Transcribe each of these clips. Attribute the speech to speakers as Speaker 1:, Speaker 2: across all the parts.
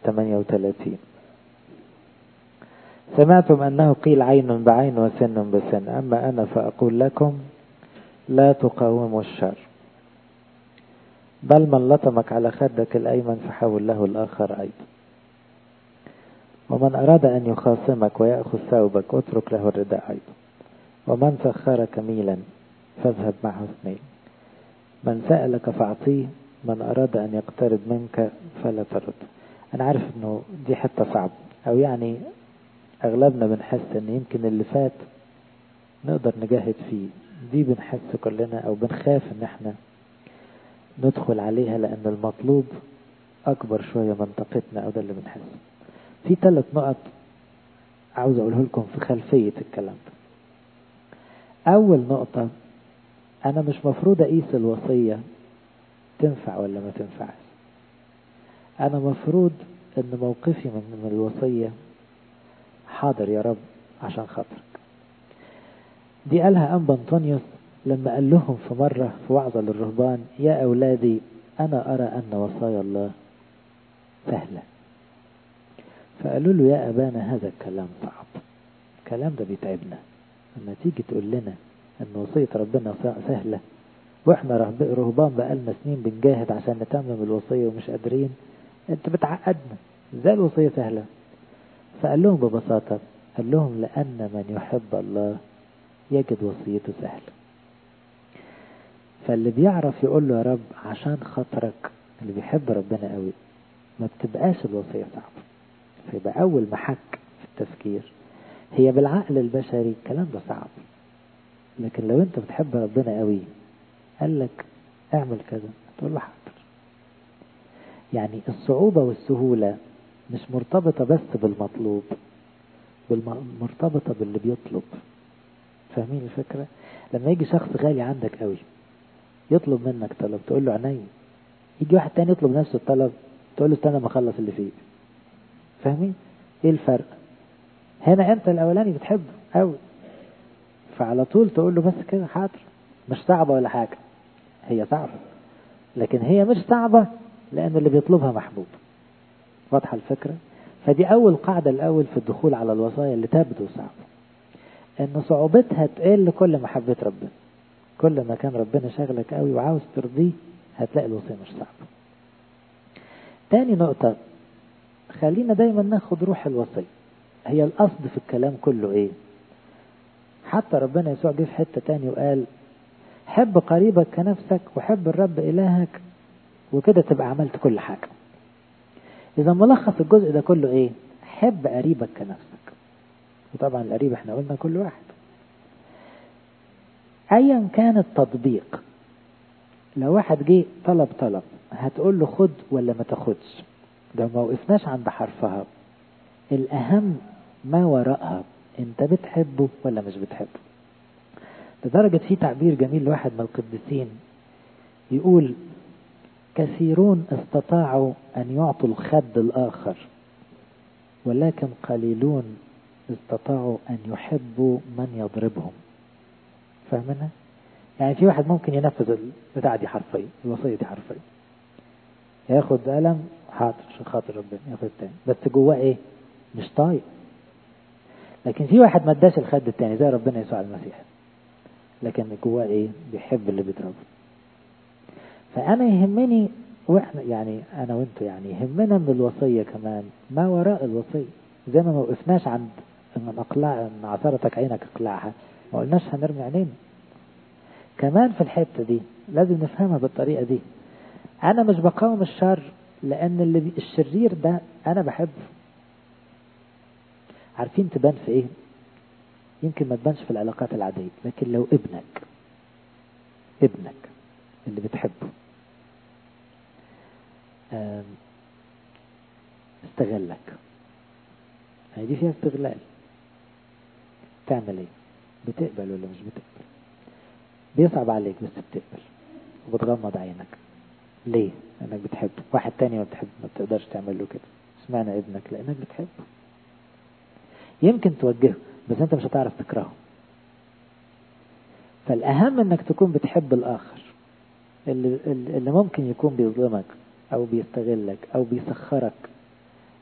Speaker 1: 38 سمعتم أنه قيل عين بعين وسن بسن أما أنا فأقول لكم لا تقاوموا الشر بل من لطمك على خدك الأيمن فحول له الآخر أيضا ومن أراد أن يخاصمك ويأخذ ثوبك اترك له الرداء أيضا ومن سخرك ميلا فاذهب معه اثنين من سألك فأعطيه من أراد أن يقترب منك فلا ترد أنا عارف أنه دي حتة صعبة أو يعني أغلبنا بنحس أن يمكن اللي فات نقدر نجاهد فيه دي بنحس كلنا أو بنخاف أن احنا ندخل عليها لأن المطلوب أكبر شوية من طاقتنا أو ده اللي بنحس في ثلاث نقط عاوز أقوله لكم في خلفية الكلام ده أول نقطة أنا مش مفروض أقيس الوصية تنفع ولا ما تنفعش أنا مفروض أن موقفي من الوصية حاضر يا رب عشان خاطرك دي قالها أنبا أنطونيوس لما قال لهم في مرة في وعظة للرهبان يا أولادي أنا أرى أن وصايا الله سهلة فقالوا له يا أبانا هذا الكلام صعب الكلام ده بيتعبنا لما تيجي تقول لنا أن وصية ربنا سهلة وإحنا رهبان بقالنا سنين بنجاهد عشان نتمم الوصية ومش قادرين أنت بتعقدنا إزاي الوصية سهلة فقال لهم ببساطة قال لهم لأن من يحب الله يجد وصيته سهلة فاللي بيعرف يقول له يا رب عشان خاطرك اللي بيحب ربنا قوي ما بتبقاش الوصية صعبة فيبقى أول محك في التفكير هي بالعقل البشري الكلام ده صعب لكن لو انت بتحب ربنا قوي قال لك اعمل كذا تقول له حاضر يعني الصعوبة والسهولة مش مرتبطة بس بالمطلوب مرتبطة باللي بيطلب فاهمين الفكرة لما يجي شخص غالي عندك قوي يطلب منك طلب تقول له عينيا يجي واحد تاني يطلب نفس الطلب تقول له استنى ما اخلص اللي فيه فاهمين ايه الفرق هنا انت الاولاني بتحبه قوي فعلى طول تقول له بس كده حاضر مش صعبة ولا حاجة هي صعبة لكن هي مش صعبة لأن اللي بيطلبها محبوب واضحة الفكرة فدي أول قاعدة الأول في الدخول على الوصايا اللي تبدو صعبة إن صعوبتها تقل كل ما حبيت ربنا كل ما كان ربنا شغلك قوي وعاوز ترضيه هتلاقي الوصية مش صعبة تاني نقطة خلينا دايما ناخد روح الوصية هي القصد في الكلام كله ايه حتى ربنا يسوع جه في حتة تاني وقال حب قريبك كنفسك وحب الرب إلهك وكده تبقى عملت كل حاجة إذا ملخص الجزء ده كله إيه حب قريبك كنفسك وطبعا القريب احنا قلنا كل واحد أيا كان التطبيق لو واحد جه طلب طلب هتقول له خد ولا ما تاخدش ده ما وقفناش عند حرفها الأهم ما وراءها انت بتحبه ولا مش بتحبه لدرجة في تعبير جميل لواحد من القديسين يقول كثيرون استطاعوا أن يعطوا الخد الآخر ولكن قليلون استطاعوا أن يحبوا من يضربهم فاهمنا؟ يعني في واحد ممكن ينفذ البتاع دي حرفيا الوصية دي حرفيا ياخد قلم حاضر عشان خاطر ربنا ياخد تاني بس جواه ايه؟ مش طايق لكن في واحد ما اداش الخد التاني زي ربنا يسوع المسيح لكن جواه ايه بيحب اللي بيضربه فانا يهمني واحنا يعني انا وانتوا يعني يهمنا من الوصيه كمان ما وراء الوصيه زي ما ما وقفناش عند ان اقلع ان عثرتك عينك اقلعها ما قلناش هنرمي عينينا كمان في الحته دي لازم نفهمها بالطريقه دي انا مش بقاوم الشر لان اللي بي الشرير ده انا بحبه عارفين تبان في ايه يمكن ما تبانش في العلاقات العادية لكن لو ابنك ابنك اللي بتحبه استغلك هي دي فيها استغلال تعمل ايه بتقبل ولا مش بتقبل بيصعب عليك بس بتقبل وبتغمض عينك ليه لانك بتحبه واحد تاني ما بتحب ما بتقدرش تعمل له كده اسمعنا ابنك لانك بتحبه يمكن توجهه بس انت مش هتعرف تكرهه فالاهم انك تكون بتحب الاخر اللي, اللي ممكن يكون بيظلمك او بيستغلك او بيسخرك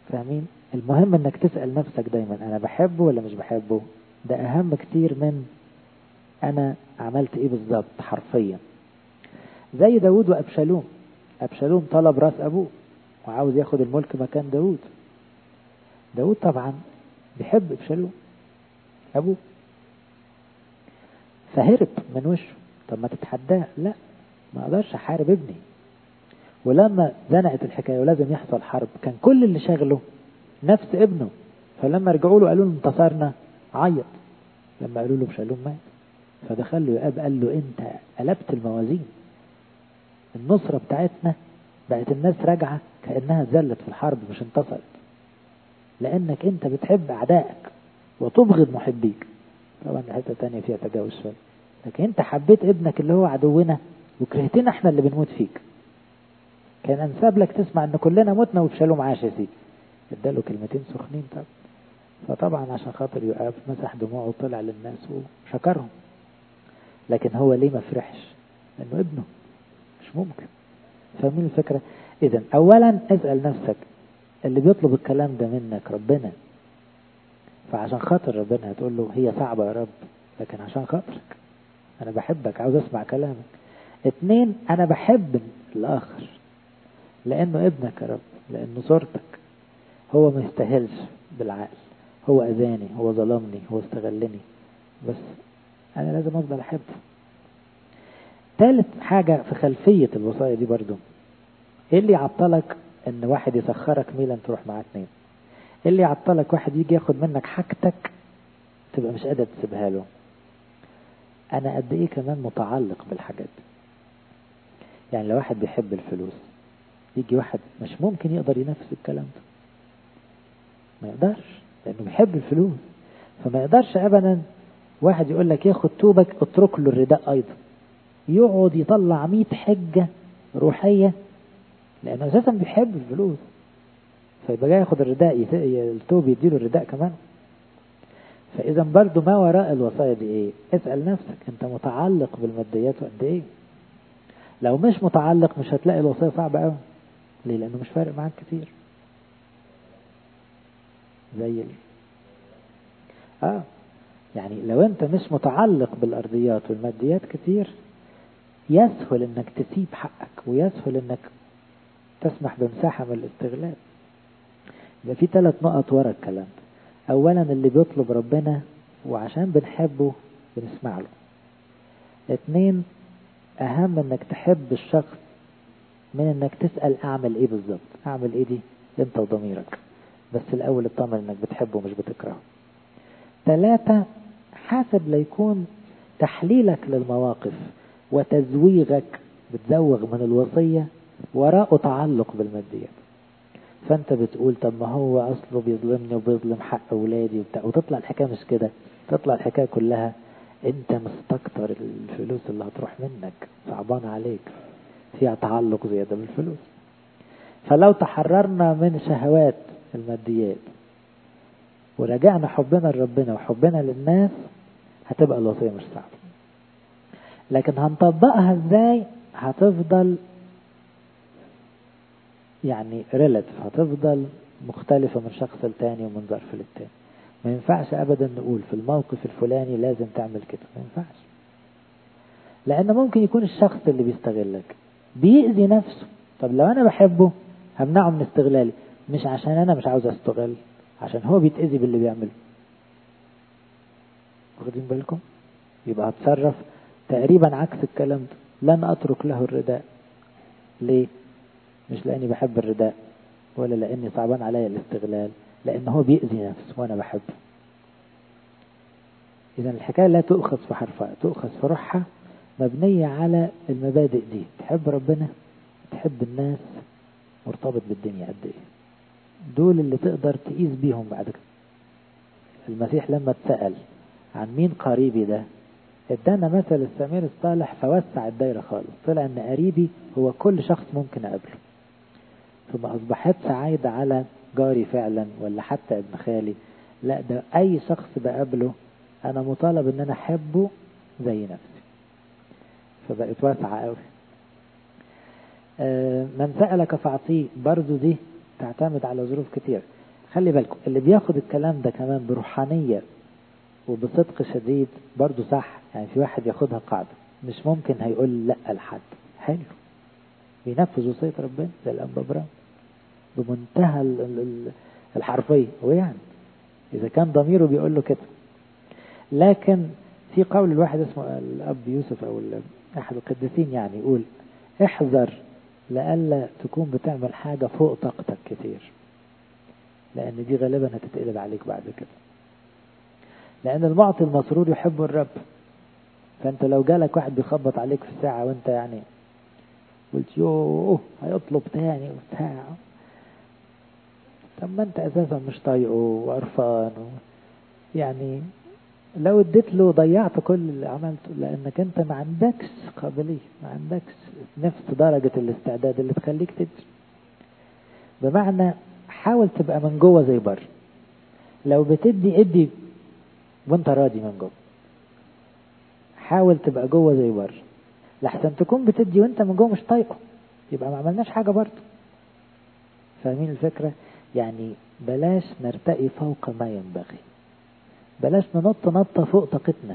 Speaker 1: فاهمين المهم انك تسأل نفسك دايما انا بحبه ولا مش بحبه ده اهم كتير من انا عملت ايه بالظبط حرفيا زي داود وابشالوم ابشالوم طلب راس ابوه وعاوز ياخد الملك مكان داود داود طبعا بيحب ابشالوم ابوه فهرب من وشه طب ما تتحداه لا ما اقدرش احارب ابني ولما زنقت الحكايه ولازم يحصل حرب كان كل اللي شغله نفس ابنه فلما رجعوا له قالوا له انتصرنا عيط لما قالوا له ابشالوم مات فدخل له يؤاب قال له انت قلبت الموازين النصرة بتاعتنا بقت الناس راجعة كأنها اتذلت في الحرب مش انتصرت لأنك أنت بتحب أعدائك وتبغض محبيك طبعا حتة تانية فيها تجاوز شوية لكن أنت حبيت ابنك اللي هو عدونا وكرهتنا احنا اللي بنموت فيك كان أنساب لك تسمع أن كلنا متنا وبشالوم عاش يا سيدي اداله كلمتين سخنين طب فطبعا عشان خاطر يقف مسح دموعه وطلع للناس وشكرهم لكن هو ليه ما فرحش لأنه ابنه مش ممكن فاهمين الفكرة إذا أولا اسأل نفسك اللي بيطلب الكلام ده منك ربنا فعشان خاطر ربنا هتقول له هي صعبة يا رب لكن عشان خاطرك أنا بحبك عاوز أسمع كلامك اتنين أنا بحب الآخر لأنه ابنك يا رب لأنه صورتك هو ما يستاهلش بالعقل هو أذاني هو ظلمني هو استغلني بس أنا لازم أفضل أحبه ثالث حاجة في خلفية الوصايا دي برضو ايه اللي يعطلك ان واحد يسخرك ميلا تروح مع اتنين ايه اللي يعطلك واحد يجي ياخد منك حاجتك تبقى مش قادر تسيبها له انا قد ايه كمان متعلق بالحاجات دي يعني لو واحد بيحب الفلوس يجي واحد مش ممكن يقدر ينفذ الكلام ده ما يقدرش لانه بيحب الفلوس فما يقدرش ابدا واحد يقول لك ياخد توبك اترك له الرداء ايضا يقعد يطلع مئة حجة روحية لأنه أساسا بيحب الفلوس فيبقى جاي ياخد الرداء التوب يديله الرداء كمان فإذا برضو ما وراء الوصايا دي إيه؟ اسأل نفسك أنت متعلق بالماديات قد إيه؟ لو مش متعلق مش هتلاقي الوصية صعبة أوي ليه؟ لأنه مش فارق معاك كتير زي ال... آه يعني لو أنت مش متعلق بالأرضيات والماديات كتير يسهل انك تسيب حقك ويسهل انك تسمح بمساحة من الاستغلال يبقى في ثلاث نقط ورا الكلام ده اولا اللي بيطلب ربنا وعشان بنحبه بنسمع له اتنين اهم انك تحب الشخص من انك تسأل اعمل ايه بالظبط اعمل ايه دي انت وضميرك بس الاول اطمن انك بتحبه مش بتكرهه ثلاثة حسب ليكون تحليلك للمواقف وتزويغك بتزوغ من الوصية وراءه تعلق بالماديات فانت بتقول طب ما هو اصله بيظلمني وبيظلم حق اولادي وبتاع وتطلع الحكايه مش كده تطلع الحكايه كلها انت مستكتر الفلوس اللي هتروح منك صعبان عليك فيها تعلق زياده بالفلوس فلو تحررنا من شهوات الماديات ورجعنا حبنا لربنا وحبنا للناس هتبقى الوصيه مش صعبه لكن هنطبقها ازاي هتفضل يعني ريلاتيف هتفضل مختلفة من شخص لتاني ومن ظرف للتاني ما ينفعش ابدا نقول في الموقف الفلاني لازم تعمل كده ما ينفعش لان ممكن يكون الشخص اللي بيستغلك بيأذي نفسه طب لو انا بحبه همنعه من استغلالي مش عشان انا مش عاوز استغل عشان هو بيتأذي باللي بيعمله واخدين بالكم يبقى هتصرف تقريبا عكس الكلام ده لن اترك له الرداء ليه مش لاني بحب الرداء ولا لاني صعبان عليا الاستغلال لان هو بيأذي نفسه وانا بحبه اذا الحكايه لا تؤخذ في حرفها تؤخذ في روحها مبنيه على المبادئ دي تحب ربنا تحب الناس مرتبط بالدنيا قد ايه دول اللي تقدر تقيس بيهم بعد كده المسيح لما اتسأل عن مين قريبي ده ادانا مثل السمير الصالح فوسع الدايرة خالص طلع ان قريبي هو كل شخص ممكن اقابله فما اصبحتش عايدة على جاري فعلا ولا حتى ابن خالي لا ده اي شخص بقابله انا مطالب ان انا احبه زي نفسي فبقت واسعة قوي من سألك فاعطيه برضو دي تعتمد على ظروف كتير خلي بالكم اللي بياخد الكلام ده كمان بروحانية وبصدق شديد برضه صح يعني في واحد ياخدها قاعدة مش ممكن هيقول لا لحد حلو بينفذ وصية ربنا زي الأنبا برام بمنتهى الحرفية ويعني إذا كان ضميره بيقول له كده لكن في قول الواحد اسمه الأب يوسف أو أحد القديسين يعني يقول احذر لألا تكون بتعمل حاجة فوق طاقتك كتير لأن دي غالبا هتتقلب عليك بعد كده لأن المعطي المسرور يحب الرب فأنت لو جالك واحد بيخبط عليك في الساعة وأنت يعني قلت يوه هيطلب تاني وبتاع طب ما أنت أساسا مش طايقه وقرفان و... يعني لو اديت له ضيعت كل اللي عملته لأنك أنت ما عندكش قابلية ما عندكش نفس درجة الاستعداد اللي تخليك تدري بمعنى حاول تبقى من جوه زي بره لو بتدي ادي وانت راضي من جوه حاول تبقى جوه زي بره لحسن تكون بتدي وانت من جوه مش طايقه يبقى ما عملناش حاجه برضه فاهمين الفكره يعني بلاش نرتقي فوق ما ينبغي بلاش ننط نطه فوق طاقتنا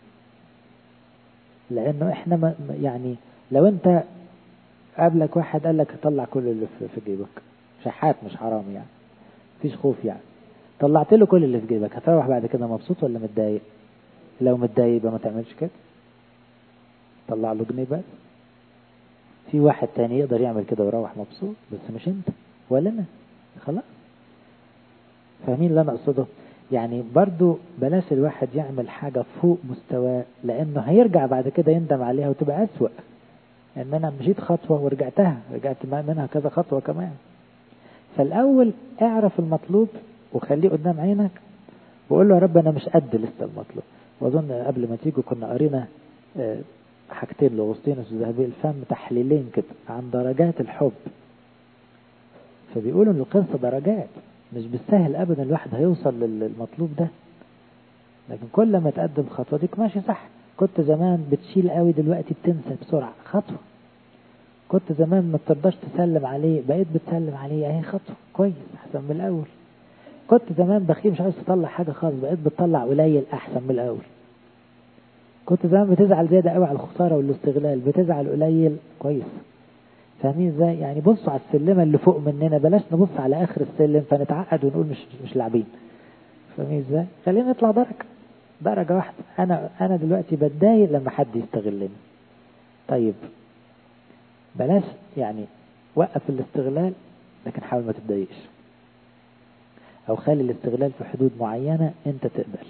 Speaker 1: لانه احنا ما يعني لو انت قابلك واحد قال لك طلع كل اللي في جيبك شحات مش حرام يعني مفيش خوف يعني طلعت له كل اللي في جيبك هتروح بعد كده مبسوط ولا متضايق لو متضايق يبقى ما تعملش كده طلع له جنيه بس في واحد تاني يقدر يعمل كده ويروح مبسوط بس مش انت ولا انا خلاص فاهمين اللي انا اقصده يعني برضو بلاش الواحد يعمل حاجة فوق مستواه لانه هيرجع بعد كده يندم عليها وتبقى اسوأ ان انا مشيت خطوة ورجعتها رجعت منها كذا خطوة كمان فالاول اعرف المطلوب وخليه قدام عينك وقول له يا رب انا مش قد لسه المطلوب واظن قبل ما تيجوا كنا قرينا حاجتين لاغسطينوس وذهبي الفم تحليلين كده عن درجات الحب فبيقولوا ان القصه درجات مش بالسهل ابدا الواحد هيوصل للمطلوب ده لكن كل ما تقدم خطوه ديك ماشي صح كنت زمان بتشيل قوي دلوقتي بتنسى بسرعه خطوه كنت زمان ما بترضاش تسلم عليه بقيت بتسلم عليه اهي خطوه كويس احسن من الاول كنت زمان بخيل مش عايز تطلع حاجه خالص بقيت بتطلع قليل احسن من الاول كنت زمان بتزعل زياده قوي على الخساره والاستغلال بتزعل قليل كويس فاهمين ازاي يعني بصوا على السلمه اللي فوق مننا بلاش نبص على اخر السلم فنتعقد ونقول مش مش لاعبين فاهمين ازاي خلينا نطلع درجه درجه واحده انا انا دلوقتي بتضايق لما حد يستغلني طيب بلاش يعني وقف الاستغلال لكن حاول ما تتضايقش او خلي الاستغلال في حدود معينه انت تقبل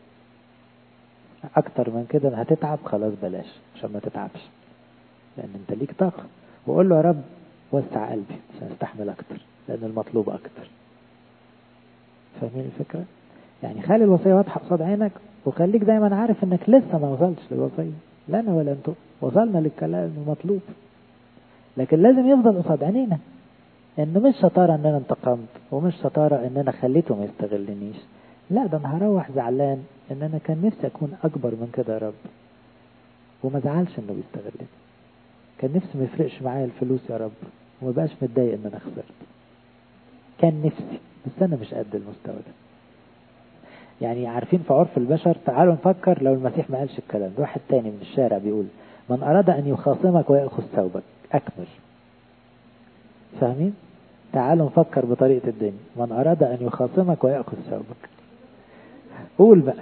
Speaker 1: اكتر من كده هتتعب خلاص بلاش عشان ما تتعبش لان انت ليك طاقه وقول له يا رب وسع قلبي عشان استحمل اكتر لان المطلوب اكتر فاهمين الفكره يعني خلي الوصيه واضحه قصاد عينك وخليك دايما عارف انك لسه ما وصلتش للوصيه لا انا ولا انتوا وصلنا للكلام المطلوب لكن لازم يفضل قصاد عينينا انه مش شطاره ان انا انتقمت ومش شطاره ان انا خليته ما يستغلنيش لا ده انا هروح زعلان ان انا كان نفسي اكون اكبر من كده يا رب وما زعلش انه بيستغلني كان نفسي ما يفرقش معايا الفلوس يا رب وما بقاش متضايق ان انا خسرت كان نفسي بس انا مش قد المستوى ده يعني عارفين في عرف البشر تعالوا نفكر لو المسيح ما قالش الكلام ده واحد تاني من الشارع بيقول من اراد ان يخاصمك ويأخذ ثوبك اكمل فاهمين تعالوا نفكر بطريقة الدنيا من أراد أن يخاصمك ويأخذ ثوبك قول بقى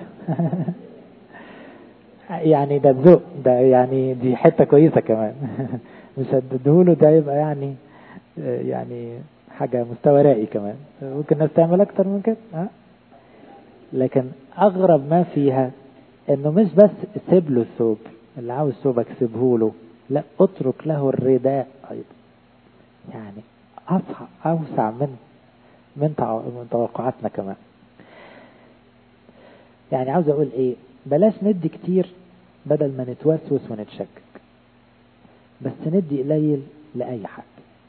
Speaker 1: يعني ده بذوق ده يعني دي حتة كويسة كمان مش هتديهوله ده يبقى يعني يعني حاجة مستوى راقي كمان ممكن الناس تعمل أكتر من كده ها لكن أغرب ما فيها إنه مش بس سيب له الثوب اللي عاوز ثوبك سيبه له لا اترك له الرداء أيضا يعني أصح أوسع من من توقعاتنا كمان يعني عاوز أقول إيه بلاش ندي كتير بدل ما نتوسوس ونتشكك بس ندي قليل لأي حد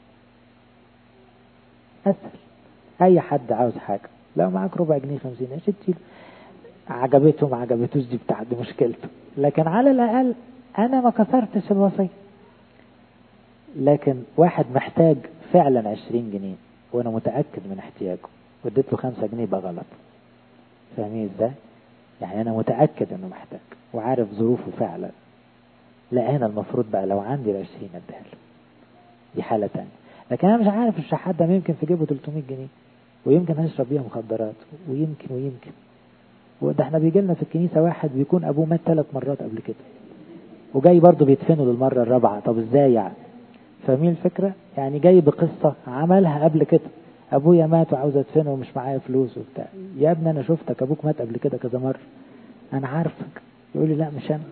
Speaker 1: أسهل أي حد عاوز حاجة لو معاك ربع جنيه خمسين قرش اديله عجبته ما عجبتوش دي بتاع دي مشكلته لكن على الأقل أنا ما كسرتش الوصية لكن واحد محتاج فعلا عشرين جنيه وانا متاكد من احتياجه واديت له خمسة جنيه يبقى غلط فاهمين ازاي يعني انا متاكد انه محتاج وعارف ظروفه فعلا لا انا المفروض بقى لو عندي العشرين اديها له دي حاله تانية لكن انا مش عارف الشحات ده يمكن في جيبه 300 جنيه ويمكن هيشرب بيها مخدرات ويمكن ويمكن وده احنا بيجي لنا في الكنيسه واحد بيكون ابوه مات ثلاث مرات قبل كده وجاي برضه بيدفنه للمره الرابعه طب ازاي يعني فاهمين الفكره يعني جاي بقصه عملها قبل كده ابويا مات وعاوز ادفنه ومش معايا فلوس وبتاع يا ابني انا شفتك ابوك مات قبل كده كذا مره انا عارفك يقول لي لا مش انا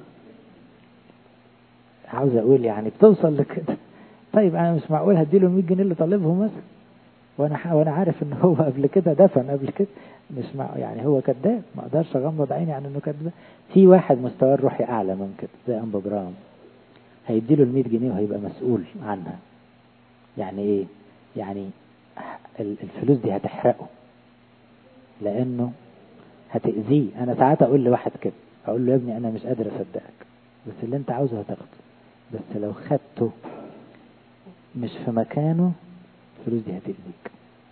Speaker 1: عاوز اقول يعني بتوصل لكده طيب انا مش معقول هديله 100 جنيه اللي طالبهم مثلا وانا وانا عارف ان هو قبل كده دفن قبل كده مش مع يعني هو كذاب ما اقدرش اغمض عيني عن انه كذاب في واحد مستواه الروحي اعلى من كده زي انبا برام هيديله ال 100 جنيه وهيبقى مسؤول عنها يعني ايه يعني الفلوس دي هتحرقه لانه هتأذيه انا ساعات اقول لواحد كده اقول له يا ابني انا مش قادر اصدقك بس اللي انت عاوزه هتاخده بس لو خدته مش في مكانه الفلوس دي هتأذيك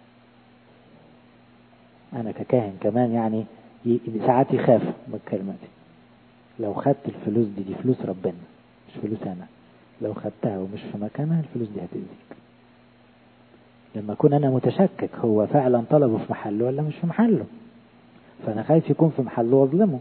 Speaker 1: انا ككاهن كمان يعني ساعات يخاف من الكلمة دي لو خدت الفلوس دي دي فلوس ربنا مش فلوس انا لو خدتها ومش في مكانها الفلوس دي هتأذيك لما اكون انا متشكك هو فعلا طلبه في محله ولا مش في محله فانا خايف يكون في محله واظلمه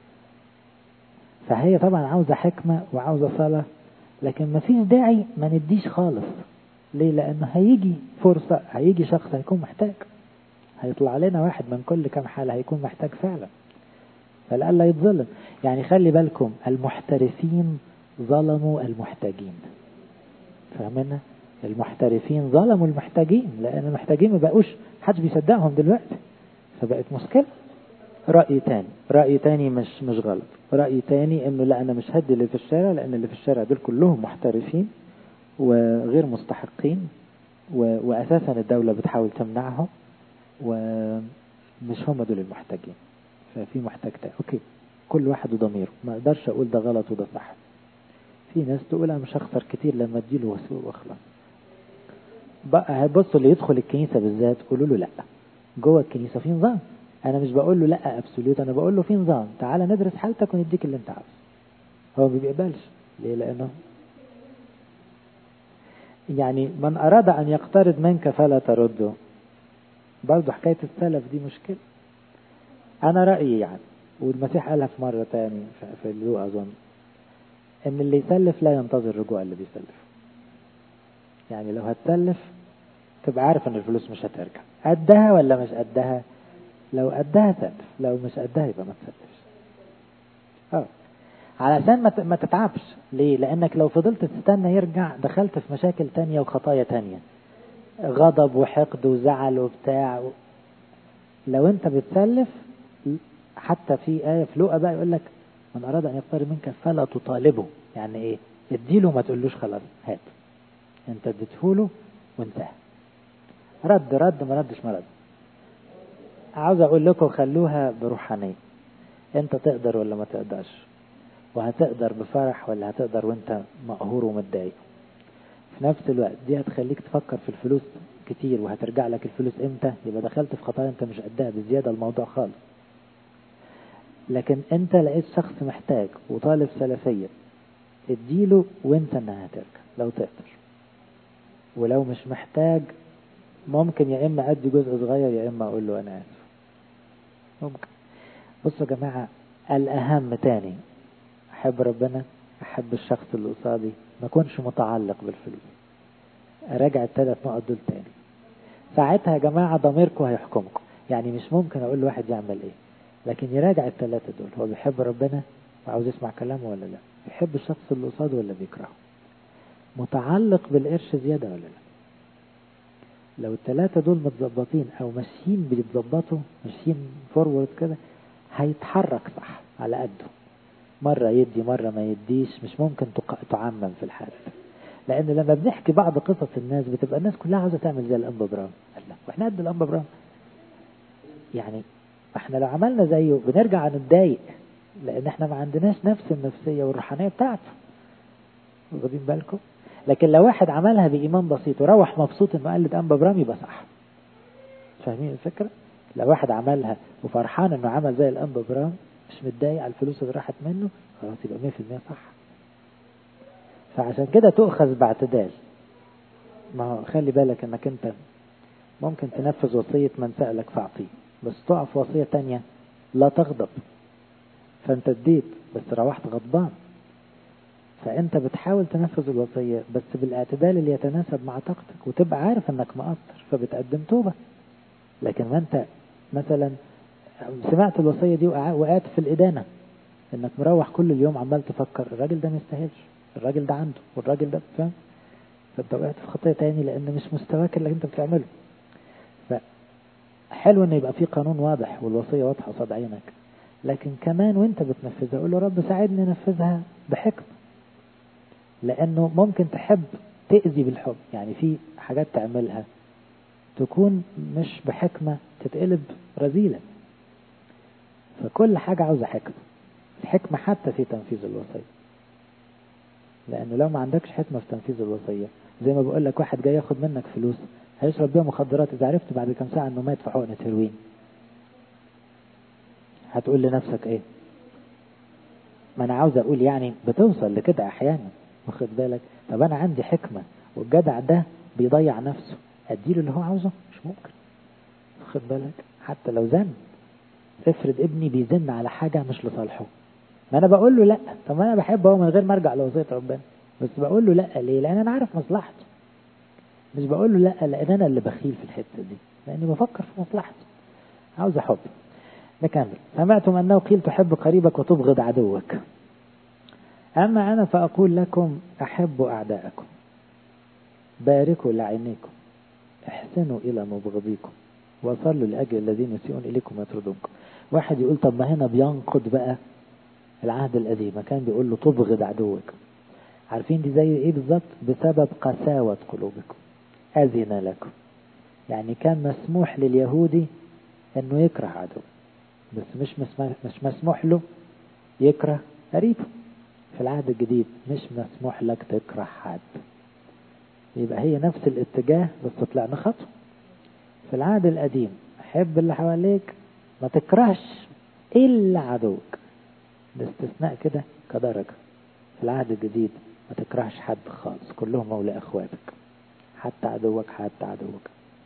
Speaker 1: فهي طبعا عاوزة حكمة وعاوزة صلاة لكن ما فيش داعي ما نديش خالص ليه لانه هيجي فرصة هيجي شخص هيكون محتاج هيطلع لنا واحد من كل كام حالة هيكون محتاج فعلا فلألا يتظلم يعني خلي بالكم المحترفين ظلموا المحتاجين فاهمنا المحترفين ظلموا المحتاجين لأن المحتاجين ما بقوش حدش بيصدقهم دلوقتي فبقت مشكلة رأي تاني رأي تاني مش مش غلط رأي تاني انه لا انا مش هدي اللي في الشارع لان اللي في الشارع دول كلهم محترفين وغير مستحقين و... واساسا الدولة بتحاول تمنعهم ومش هم دول المحتاجين ففي محتاج تاني اوكي كل واحد وضميره ما اقدرش اقول ده غلط وده صح في ناس تقول انا مش هخسر كتير لما اديله واسوق واخلص بقى بصوا اللي يدخل الكنيسة بالذات قولوا له لا جوه الكنيسة في نظام انا مش بقول له لا ابسوليوت انا بقول له في نظام تعالى ندرس حالتك ونديك اللي انت عاوزه هو ما بيقبلش ليه لانه يعني من اراد ان يقترض منك فلا ترده برضه حكاية السلف دي مشكلة انا رأيي يعني والمسيح قالها في مرة تاني في اللو اظن ان اللي يسلف لا ينتظر رجوع اللي بيسلف يعني لو هتسلف تبقى عارف ان الفلوس مش هترجع قدها ولا مش قدها لو قدها سلف لو مش قدها يبقى ما تسلفش اه علشان ما ما تتعبش ليه لانك لو فضلت تستنى يرجع دخلت في مشاكل تانية وخطايا تانية غضب وحقد وزعل وبتاع و... لو انت بتسلف حتى في آية في لقا بقى يقول لك من أراد أن يقترب منك فلا تطالبه يعني إيه اديله ما تقولوش خلاص هات انت اديتهوله وانتهى رد رد ما ردش ما رد عاوز اقول لكم خلوها بروحانية انت تقدر ولا ما تقدرش وهتقدر بفرح ولا هتقدر وانت مقهور ومتضايق في نفس الوقت دي هتخليك تفكر في الفلوس كتير وهترجع لك الفلوس امتى يبقى دخلت في خطايا انت مش قدها بزيادة الموضوع خالص لكن انت لقيت شخص محتاج وطالب سلفية اديله وانت انها هترجع لو تقدر ولو مش محتاج ممكن يا اما ادي جزء صغير يا اما اقول له انا اسف ممكن بصوا يا جماعة الاهم تاني احب ربنا احب الشخص اللي قصادي ما اكونش متعلق بالفلوس اراجع الثلاث نقط دول تاني ساعتها يا جماعة ضميركم هيحكمكم يعني مش ممكن اقول لواحد يعمل ايه لكن يراجع الثلاثة دول هو بيحب ربنا وعاوز يسمع كلامه ولا لا بيحب الشخص اللي قصاده ولا بيكرهه متعلق بالقرش زيادة ولا لا لو الثلاثة دول متظبطين او ماشيين بيتظبطوا ماشيين فورورد كده هيتحرك صح على قده مرة يدي مرة ما يديش مش ممكن تعمم في الحال لان لما بنحكي بعض قصص الناس بتبقى الناس كلها عاوزة تعمل زي الانبا برام لا واحنا قد الانبا برام يعني احنا لو عملنا زيه بنرجع نتضايق لان احنا ما عندناش نفس النفسية والروحانية بتاعته واخدين بالكم لكن لو واحد عملها بإيمان بسيط وروح مبسوط انه قلد أنبا برام يبقى صح فاهمين الفكرة لو واحد عملها وفرحان انه عمل زي الانبا برام مش متضايق على الفلوس اللي راحت منه خلاص يبقى 100% صح فعشان كده تؤخذ باعتدال ما هو خلي بالك انك انت ممكن تنفذ وصية من سألك فاعطيه بس تقع في وصية تانية لا تغضب فانت اديت بس روحت غضبان فانت بتحاول تنفذ الوصية بس بالاعتدال اللي يتناسب مع طاقتك وتبقى عارف انك مقصر فبتقدم توبة لكن ما انت مثلا سمعت الوصية دي وقعت في الإدانة انك مروح كل اليوم عمال تفكر الراجل ده ما يستاهلش الراجل ده عنده والراجل ده فاهم فانت وقعت في خطية تاني لان مش مستواك اللي انت بتعمله فحلو ان يبقى في قانون واضح والوصية واضحة قصاد عينك لكن كمان وانت بتنفذها قول له رب ساعدني انفذها بحكمة لانه ممكن تحب تأذي بالحب يعني في حاجات تعملها تكون مش بحكمة تتقلب رذيلة فكل حاجة عاوزة حكمة الحكمة حتى في تنفيذ الوصية لأنه لو ما عندكش حكمة في تنفيذ الوصية زي ما بقول لك واحد جاي ياخد منك فلوس هيشرب بيها مخدرات إذا عرفت بعد كام ساعة إنه مات في حقنة هيروين هتقول لنفسك إيه؟ ما أنا عاوز أقول يعني بتوصل لكده أحيانا واخد بالك طب أنا عندي حكمة والجدع ده بيضيع نفسه أديله اللي هو عاوزه مش ممكن واخد بالك حتى لو زن افرض ابني بيزن على حاجة مش لصالحه ما انا بقول له لا طب انا بحبه هو من غير ما ارجع لوصية ربنا بس بقول له لا ليه لان انا عارف مصلحته مش بقول له لا لان انا اللي بخيل في الحتة دي لاني بفكر في مصلحته عاوز حب نكمل سمعتم انه قيل تحب قريبك وتبغض عدوك اما انا فاقول لكم احبوا اعداءكم باركوا لعينيكم احسنوا الى مبغضيكم وصلوا لاجل الذين يسيئون اليكم ويطردونكم واحد يقول طب ما هنا بينقض بقى العهد القديم كان بيقول له تبغض عدوك عارفين دي زي ايه بالظبط بسبب قساوة قلوبكم أذن لكم يعني كان مسموح لليهودي انه يكره عدو بس مش مسموح, مش مسموح له يكره قريبه في العهد الجديد مش مسموح لك تكره حد يبقى هي نفس الاتجاه بس طلعنا خطوة في العهد القديم حب اللي حواليك ما تكرهش إلا عدوك الاستثناء كده كدرجة في العهد الجديد ما تكرهش حد خالص كلهم مولى أخواتك حتى عدوك حتى عدوك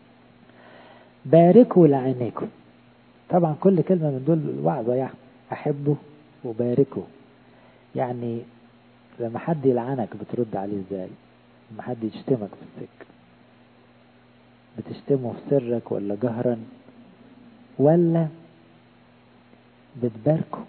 Speaker 1: باركوا لعينيكم طبعا كل كلمة من دول وعظة يعني أحبه وباركه يعني لما حد يلعنك بترد عليه ازاي لما حد يشتمك في السكة بتشتمه في سرك ولا جهرا ولا بتباركه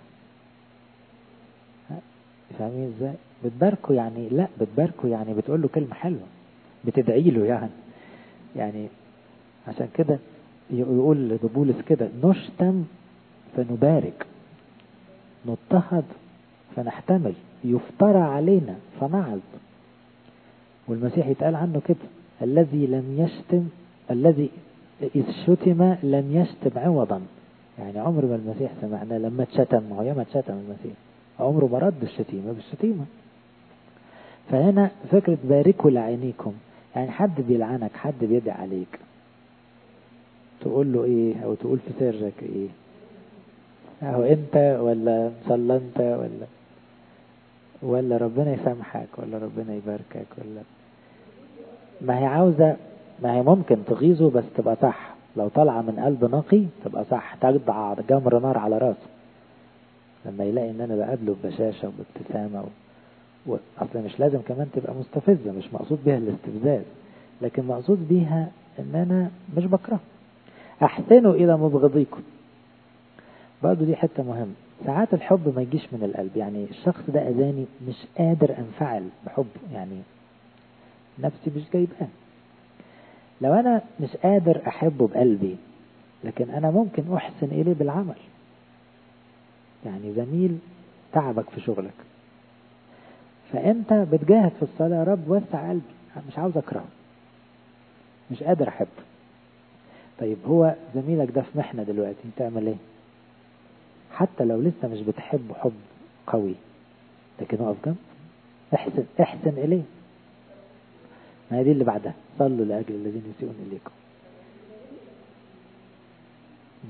Speaker 1: فاهمين ازاي بتباركه يعني لا بتباركه يعني بتقول له كلمة حلوة بتدعي له يعني يعني عشان كده يقول بولس كده نشتم فنبارك نضطهد فنحتمل يفترى علينا فنعظ والمسيح يتقال عنه كده الذي لم يشتم الذي إذ شتم لم يشتم عوضا يعني عمر ما المسيح سمعنا لما اتشتم ما هو ياما اتشتم المسيح عمره ما رد الشتيمة بالشتيمة فهنا فكرة باركوا لعينيكم يعني حد بيلعنك حد بيدعي عليك تقول له ايه او تقول في سرك ايه اهو انت ولا صلى انت ولا ولا ربنا يسامحك ولا ربنا يباركك ولا ما هي عاوزة ما هي ممكن تغيظه بس تبقى صح لو طالعة من قلب نقي تبقى صح تقطع جمر نار على راسه لما يلاقي ان انا بقابله ببشاشة وبابتسامة و... اصلا مش لازم كمان تبقى مستفزة مش مقصود بيها الاستفزاز لكن مقصود بيها ان انا مش بكره احسنوا الى مبغضيكم برضه دي حتة مهمة ساعات الحب ما يجيش من القلب يعني الشخص ده اذاني مش قادر انفعل بحبه يعني نفسي مش جايباه لو انا مش قادر احبه بقلبي لكن انا ممكن احسن اليه بالعمل يعني زميل تعبك في شغلك فانت بتجاهد في الصلاة يا رب وسع قلبي مش عاوز اكرهه مش قادر احبه طيب هو زميلك ده في محنة دلوقتي تعمل ايه حتى لو لسه مش بتحبه حب قوي لكن اقف جنب احسن احسن اليه ما هي دي اللي بعدها صلوا لاجل الذين يسيئون اليكم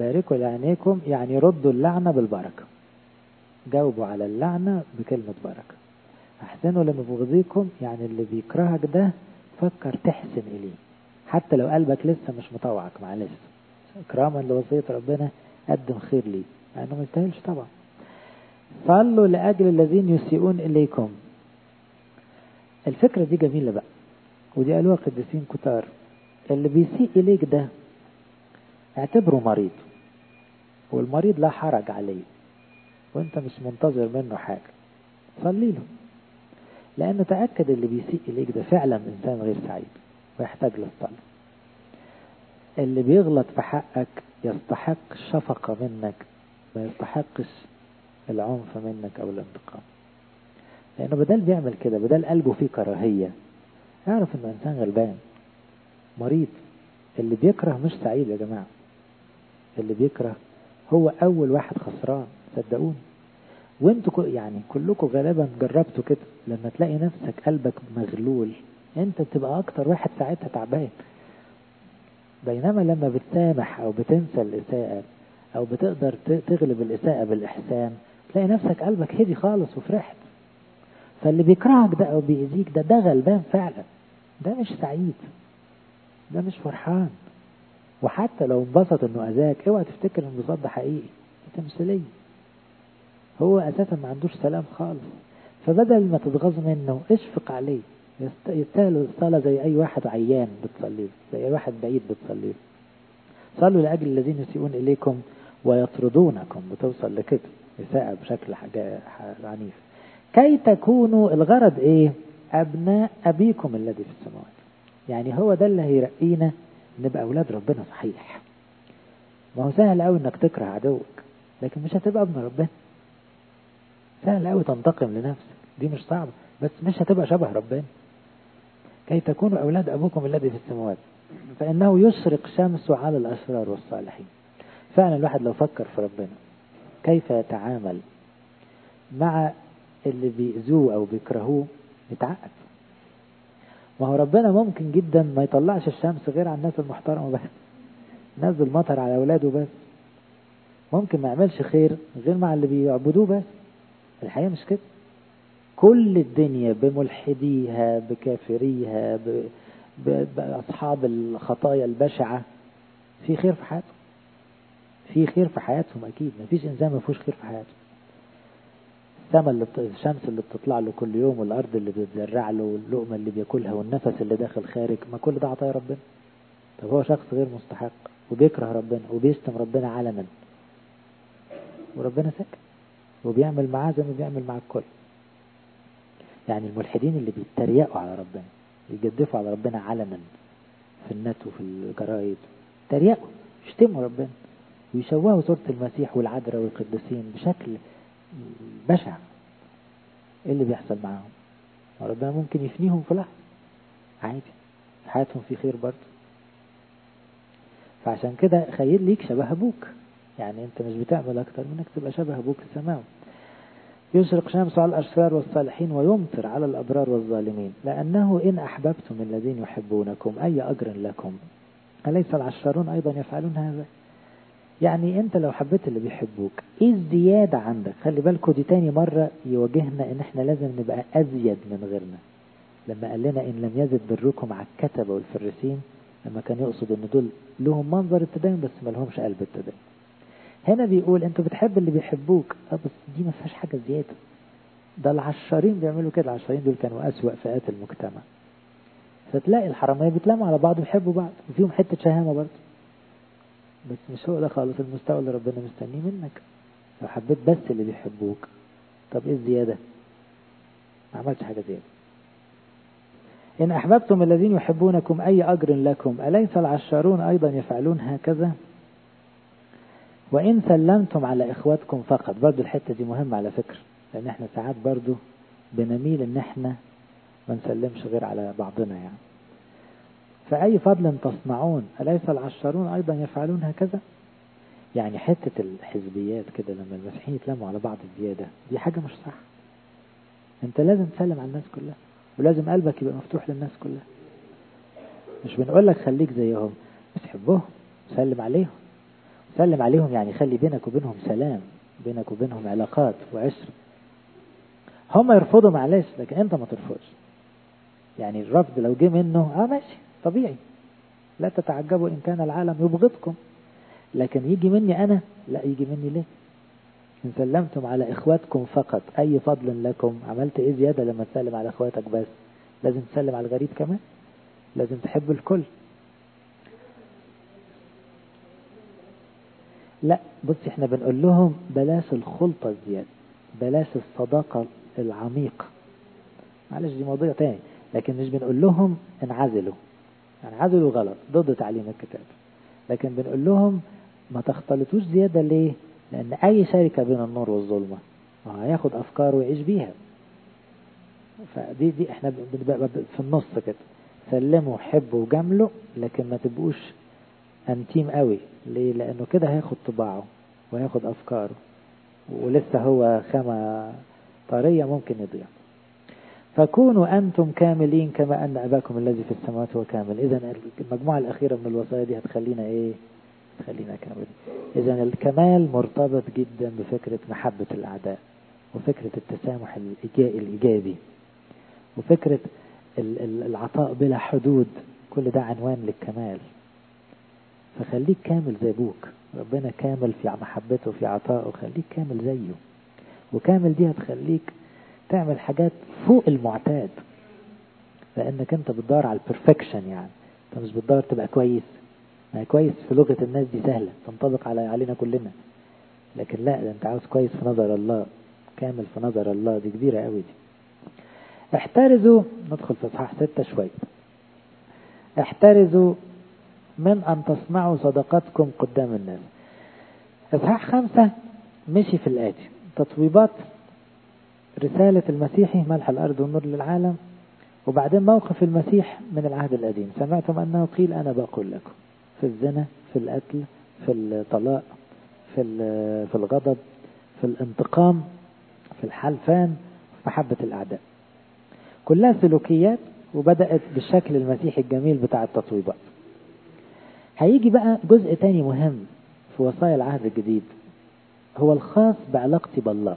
Speaker 1: باركوا لعينيكم يعني ردوا اللعنة بالبركة جاوبوا على اللعنة بكلمة بركة أحسنوا لمبغضيكم يعني اللي بيكرهك ده فكر تحسن إليه حتى لو قلبك لسه مش مطوعك معلش إكراما لوصية ربنا قدم خير ليه مع إنه ما يستاهلش طبعا صلوا لأجل الذين يسيئون إليكم الفكرة دي جميلة بقى ودي قالوها قديسين كتار اللي بيسيء إليك ده اعتبره مريض والمريض لا حرج عليه وانت مش منتظر منه حاجة صلي له لأنه تأكد اللي بيسيء إليك ده فعلا إنسان غير سعيد ويحتاج للصلاة اللي بيغلط في حقك يستحق الشفقة منك ما يستحقش العنف منك أو الانتقام لأنه بدل بيعمل كده بدل قلبه فيه كراهية اعرف إنه إنسان غلبان مريض اللي بيكره مش سعيد يا جماعة اللي بيكره هو أول واحد خسران صدقوني وانتوا يعني كلكم غالبا جربتوا كده لما تلاقي نفسك قلبك مغلول انت بتبقى اكتر واحد ساعتها تعبان بينما لما بتسامح او بتنسى الاساءة او بتقدر تغلب الاساءة بالاحسان تلاقي نفسك قلبك هدي خالص وفرحت فاللي بيكرهك ده او بيأذيك ده ده غلبان فعلا ده مش سعيد ده مش فرحان وحتى لو انبسط انه اذاك اوعى تفتكر الانبساط ده حقيقي تمثيليه هو اساسا ما عندوش سلام خالص فبدل ما تتغاظ منه اشفق عليه يستاهل الصلاة زي أي واحد عيان بتصلي زي أي واحد بعيد بتصلي صلوا لأجل الذين يسيئون إليكم ويطردونكم بتوصل لكده إساءة بشكل حاجة عنيف كي تكونوا الغرض إيه أبناء أبيكم الذي في السماوات يعني هو ده اللي هيرقينا نبقى أولاد ربنا صحيح ما هو سهل قوي إنك تكره عدوك لكن مش هتبقى ابن ربنا سهل قوي تنتقم لنفسك دي مش صعبة بس مش هتبقى شبه ربنا كي تكونوا أولاد أبوكم الذي في السماوات فإنه يشرق شمسه على الأشرار والصالحين فعلا الواحد لو فكر في ربنا كيف يتعامل مع اللي بيأذوه أو بيكرهوه يتعقد ما هو ربنا ممكن جدا ما يطلعش الشمس غير على الناس المحترمة بس نزل مطر على أولاده بس ممكن ما يعملش خير غير مع اللي بيعبدوه بس الحقيقة مش كده كل الدنيا بملحديها بكافريها ب... ب... بأصحاب الخطايا البشعة في خير في حياتهم في خير في حياتهم أكيد ما فيش إنسان ما فيهوش خير في حياته السماء اللي بت... الشمس اللي بتطلع له كل يوم والأرض اللي بتزرع له واللقمة اللي بياكلها والنفس اللي داخل خارج ما كل ده عطايا ربنا طب هو شخص غير مستحق وبيكره ربنا وبيشتم ربنا علنا وربنا ساكت وبيعمل معاه زي ما بيعمل مع الكل يعني الملحدين اللي بيتريقوا على ربنا يجدفوا على ربنا علنا في النت وفي الجرايد تريقوا يشتموا ربنا ويشوهوا صورة المسيح والعذراء والقديسين بشكل بشع ايه اللي بيحصل معاهم ربنا ممكن يفنيهم في لحظة عادي حياتهم في خير برضه فعشان كده خير ليك شبه ابوك يعني انت مش بتعمل اكتر منك تبقى شبه ابوك السماوي يشرق شمس على الأشرار والصالحين ويمطر على الأبرار والظالمين لأنه إن أحببتم الذين يحبونكم أي أجر لكم أليس العشرون أيضا يفعلون هذا يعني أنت لو حبيت اللي بيحبوك إيه الزيادة عندك خلي بالكوا دي تاني مرة يواجهنا إن إحنا لازم نبقى أزيد من غيرنا لما قال لنا إن لم يزد بركم على الكتبة والفرسين لما كان يقصد إن دول لهم منظر التدين بس ما لهمش قلب التدين هنا بيقول انتوا بتحب اللي بيحبوك اه بس دي ما فيهاش حاجه زياده ده العشارين بيعملوا كده العشارين دول كانوا اسوأ فئات المجتمع فتلاقي الحرامية بيتلموا على بعض ويحبوا بعض وفيهم حتة شهامة برضه بس مش هو ده خالص المستوى اللي ربنا مستنيه منك لو حبيت بس اللي بيحبوك طب ايه الزيادة ما عملتش حاجة زيادة إن أحببتم الذين يحبونكم أي أجر لكم أليس العشارون أيضا يفعلون هكذا وإن سلمتم على إخواتكم فقط برضو الحتة دي مهمة على فكرة لأن احنا ساعات برضو بنميل إن احنا ما نسلمش غير على بعضنا يعني فأي فضل تصنعون أليس العشارون أيضا يفعلون هكذا يعني حتة الحزبيات كده لما المسيحيين يتلموا على بعض زيادة دي حاجة مش صح انت لازم تسلم على الناس كلها ولازم قلبك يبقى مفتوح للناس كلها مش بنقول لك خليك زيهم بس حبهم سلم عليهم سلم عليهم يعني خلي بينك وبينهم سلام بينك وبينهم علاقات وعشرة هم يرفضوا معلش لكن انت ما ترفضش يعني الرفض لو جه منه اه ماشي طبيعي لا تتعجبوا ان كان العالم يبغضكم لكن يجي مني انا لا يجي مني ليه ان سلمتم على اخواتكم فقط اي فضل لكم عملت ايه زيادة لما تسلم على اخواتك بس لازم تسلم على الغريب كمان لازم تحب الكل لا بص احنا بنقول لهم بلاش الخلطة الزيادة بلاش الصداقة العميقة معلش دي موضوع تاني لكن مش بنقول لهم انعزلوا انعزلوا غلط ضد تعليم الكتاب لكن بنقول لهم ما تختلطوش زيادة ليه لأن أي شركة بين النور والظلمة ما هياخد أفكار ويعيش بيها فدي دي احنا بنبقى في النص كده سلموا حبوا وجاملوا لكن ما تبقوش انتيم قوي ليه لانه كده هياخد طباعه وهياخد افكاره ولسه هو خامة طرية ممكن يضيع فكونوا أنتم كاملين كما أن أباكم الذي في السماوات هو كامل إذا المجموعة الأخيرة من الوصايا دي هتخلينا إيه تخلينا كاملين إذا الكمال مرتبط جدا بفكرة محبة الأعداء وفكرة التسامح الإيجابي وفكرة العطاء بلا حدود كل ده عنوان للكمال فخليك كامل زي ابوك ربنا كامل في محبته في عطائه خليك كامل زيه وكامل دي هتخليك تعمل حاجات فوق المعتاد لانك انت بتدور على البرفكشن يعني انت مش بتدور تبقى كويس ما كويس في لغة الناس دي سهلة تنطبق على علينا كلنا لكن لا ده انت عاوز كويس في نظر الله كامل في نظر الله دي كبيرة قوي دي احترزوا ندخل في اصحاح ستة شوية احترزوا من أن تصنعوا صدقاتكم قدام الناس إصحاح خمسة مشي في الآتي تطويبات رسالة المسيحي ملح الأرض والنور للعالم وبعدين موقف المسيح من العهد القديم سمعتم أنه قيل أنا بقول لكم في الزنا في القتل في الطلاق في في الغضب في الانتقام في الحلفان في محبة الأعداء كلها سلوكيات وبدأت بالشكل المسيحي الجميل بتاع التطويبات هيجي بقى جزء تاني مهم في وصايا العهد الجديد هو الخاص بعلاقتي بالله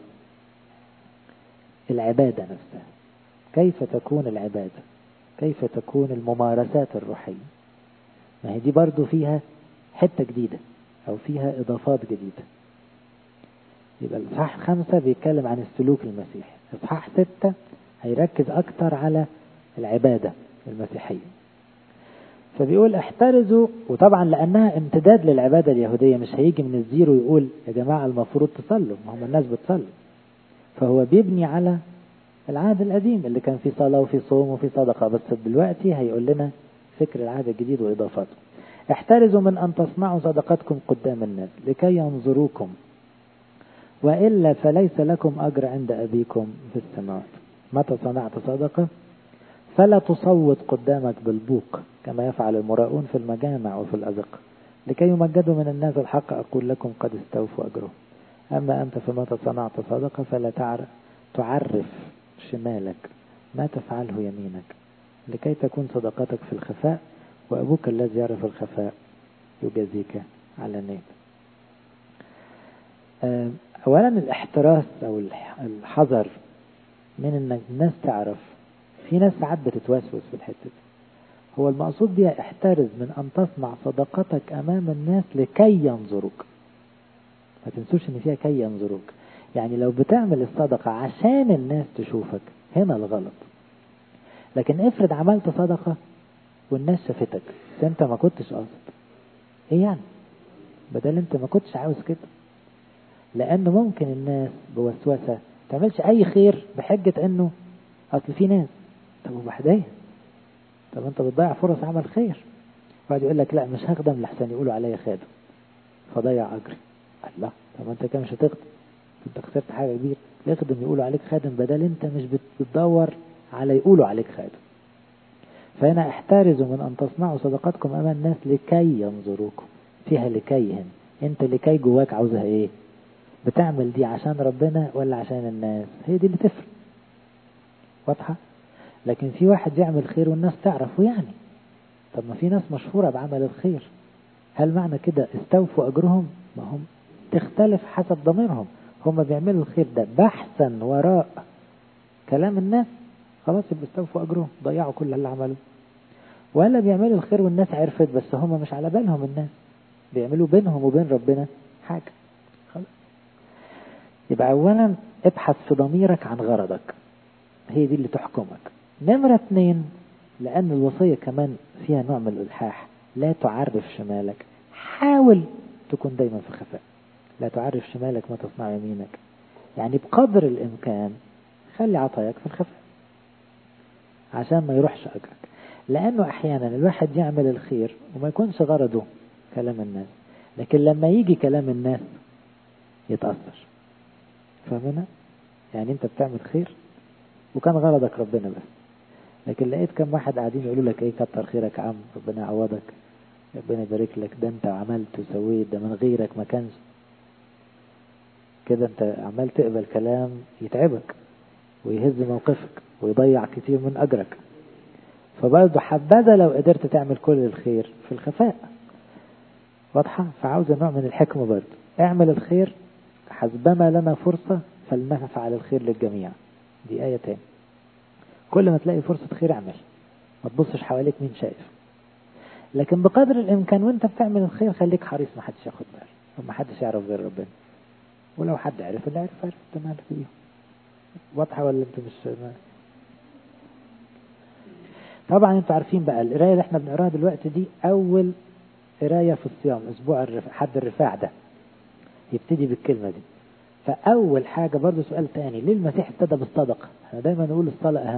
Speaker 1: العبادة نفسها كيف تكون العبادة كيف تكون الممارسات الروحية ما هي دي برضو فيها حتة جديدة أو فيها إضافات جديدة يبقى الإصحاح خمسة بيتكلم عن السلوك المسيحي إصحاح ستة هيركز أكتر على العبادة المسيحية فبيقول احترزوا وطبعا لأنها امتداد للعبادة اليهودية مش هيجي من الزيرو يقول يا جماعة المفروض تصلوا ما هم الناس بتصلي فهو بيبني على العهد القديم اللي كان فيه صلاة وفيه صوم وفيه صدقة بس دلوقتي هيقول لنا فكر العهد الجديد وإضافاته احترزوا من أن تصنعوا صدقاتكم قدام الناس لكي ينظروكم وإلا فليس لكم أجر عند أبيكم في السماوات متى صنعت صدقة فلا تصوت قدامك بالبوق كما يفعل المراؤون في المجامع وفي الأزق لكي يمجدوا من الناس الحق أقول لكم قد استوفوا أجرهم أما أنت فمتى صنعت صدقة فلا تعرف تعرف شمالك ما تفعله يمينك لكي تكون صدقتك في الخفاء وأبوك الذي يعرف الخفاء يجازيك على النيل أولا الاحتراس أو الحذر من أن الناس تعرف في ناس ساعات بتتوسوس في الحتة دي هو المقصود بها احترز من أن تصنع صدقتك أمام الناس لكي ينظروك ما تنسوش ان فيها كي ينظروك يعني لو بتعمل الصدقة عشان الناس تشوفك هنا الغلط لكن افرض عملت صدقة والناس شافتك بس انت ما كنتش قاصد ايه يعني بدل انت ما كنتش عاوز كده لانه ممكن الناس بوسوسة تعملش اي خير بحجة انه اصل في ناس طب وبعدين طب انت بتضيع فرص عمل خير بعد يقول لك لا مش هخدم لحسن يقولوا عليا خادم فضيع اجري الله طب انت كده مش هتخدم انت خسرت حاجه كبيره اخدم يقولوا عليك خادم بدل انت مش بتدور على يقولوا عليك خادم فهنا احترزوا من ان تصنعوا صدقاتكم امام الناس لكي ينظروكم فيها لكي هنا انت لكي جواك عاوزها ايه بتعمل دي عشان ربنا ولا عشان الناس هي دي اللي تفرق واضحه لكن في واحد يعمل خير والناس تعرفه يعني طب ما في ناس مشهوره بعمل الخير هل معنى كده استوفوا اجرهم ما هم تختلف حسب ضميرهم هم بيعملوا الخير ده بحثا وراء كلام الناس خلاص يبقى استوفوا اجرهم ضيعوا كل اللي عملوه ولا بيعملوا الخير والناس عرفت بس هم مش على بالهم الناس بيعملوا بينهم وبين ربنا حاجة خلاص يبقى اولا ابحث في ضميرك عن غرضك هي دي اللي تحكمك نمرة اتنين لأن الوصية كمان فيها نوع من الإلحاح لا تعرف شمالك حاول تكون دايما في الخفاء لا تعرف شمالك ما تصنع يمينك يعني بقدر الإمكان خلي عطاياك في الخفاء عشان ما يروحش أجرك لأنه أحيانا الواحد يعمل الخير وما يكونش غرضه كلام الناس لكن لما يجي كلام الناس يتأثر فاهمنا؟ يعني أنت بتعمل خير وكان غرضك ربنا بس لكن لقيت كم واحد قاعدين يقولوا لك ايه كتر خيرك يا عم ربنا يعوضك ربنا يبارك لك ده انت عملت وسويت ده من غيرك ما كانش كده انت عمال تقبل كلام يتعبك ويهز موقفك ويضيع كتير من اجرك فبرضه حبذا لو قدرت تعمل كل الخير في الخفاء واضحة فعاوزة نوع من الحكمة برضه اعمل الخير حسبما لنا فرصة فلنفعل الخير للجميع دي آية تاني كل ما تلاقي فرصة خير اعمل ما تبصش حواليك مين شايف لكن بقدر الإمكان وانت بتعمل الخير خليك حريص ما حدش ياخد باله وما حدش يعرف غير ربنا ولو حد عرف اللي عرف عرف انت مالك بيه واضحة ولا انت مش ما... طبعا انتوا عارفين بقى القراية اللي احنا بنقراها دلوقتي دي أول قراية في الصيام أسبوع الرفاع حد الرفاع ده يبتدي بالكلمة دي فأول حاجة برضو سؤال تاني ليه المسيح ابتدى بالصدقة احنا دايما نقول الصلاة أهم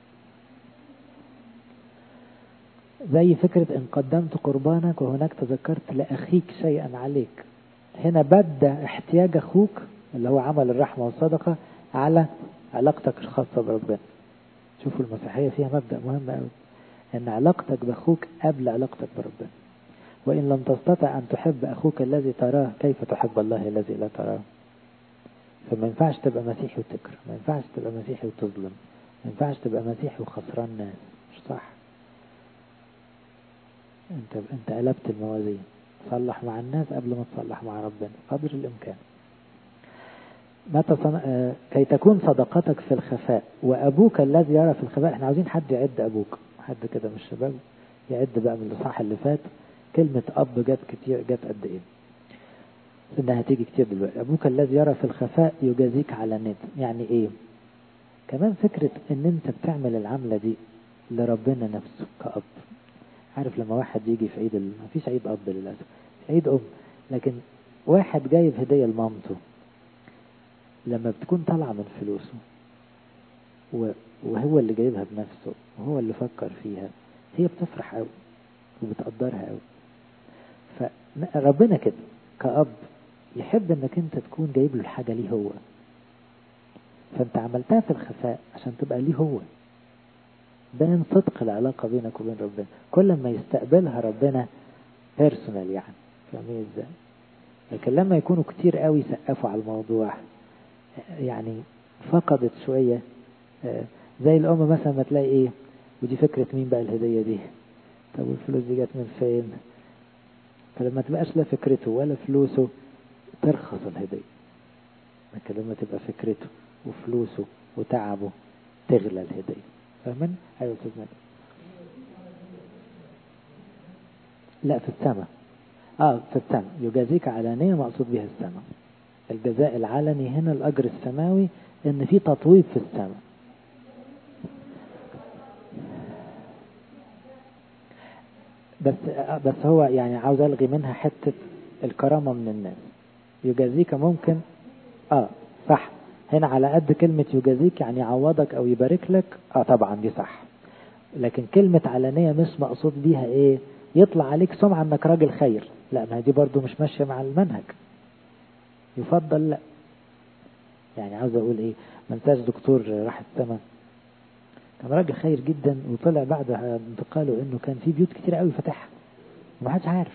Speaker 1: زي فكرة إن قدمت قربانك وهناك تذكرت لأخيك شيئا عليك هنا بدأ احتياج أخوك اللي هو عمل الرحمة والصدقة على علاقتك الخاصة بربنا شوفوا المسيحية فيها مبدأ مهم قوي إن علاقتك بأخوك قبل علاقتك بربنا وإن لم تستطع أن تحب أخوك الذي تراه كيف تحب الله الذي لا تراه فما ينفعش تبقى مسيحي وتكره ما ينفعش تبقى مسيحي وتظلم ما ينفعش تبقى مسيحي وخسران ناس مش صح انت انت قلبت الموازين صلح مع الناس قبل ما تصلح مع ربنا قدر الامكان متى صن... آه... كي تكون صدقتك في الخفاء وابوك الذي يرى في الخفاء احنا عاوزين حد يعد ابوك حد كده من الشباب يعد بقى من الاصحاح اللي فات كلمة اب جت كتير جت قد ايه انها هتيجي كتير دلوقتي ابوك الذي يرى في الخفاء يجازيك على النت يعني ايه كمان فكرة ان انت بتعمل العملة دي لربنا نفسه كأب عارف لما واحد يجي في عيد ال... مفيش عيد اب للأسف عيد ام لكن واحد جايب هدية لمامته لما بتكون طالعة من فلوسه و... وهو اللي جايبها بنفسه وهو اللي فكر فيها هي بتفرح قوي وبتقدرها قوي فربنا كده كأب يحب انك انت تكون جايب له الحاجة ليه هو فانت عملتها في الخفاء عشان تبقى ليه هو بين صدق العلاقة بينك وبين ربنا كل ما يستقبلها ربنا بيرسونال يعني فاهمين ازاي لكن لما يكونوا كتير قوي سقفوا على الموضوع يعني فقدت شوية زي الأم مثلا ما تلاقي ايه ودي فكرة مين بقى الهدية دي طب والفلوس دي جت من فين فلما تبقاش لا فكرته ولا فلوسه ترخص الهدية لكن لما تبقى فكرته وفلوسه وتعبه تغلى الهدية فاهمين؟ أيوة أستاذ مالك لا في السماء اه في السماء يجازيك علانية مقصود بها السماء الجزاء العلني هنا الأجر السماوي إن في تطويب في السماء بس بس هو يعني عاوز ألغي منها حتة الكرامة من الناس يجازيك ممكن اه صح هنا على قد كلمة يجازيك يعني يعوضك او يبارك لك اه طبعا دي صح لكن كلمة علانية مش مقصود بيها ايه يطلع عليك سمعة انك راجل خير لا ما دي برضو مش ماشية مع المنهج يفضل لا يعني عاوز اقول ايه ما انساش دكتور راح السما كان راجل خير جدا وطلع بعد انتقاله انه كان في بيوت كتير قوي فتحها ومحدش عارف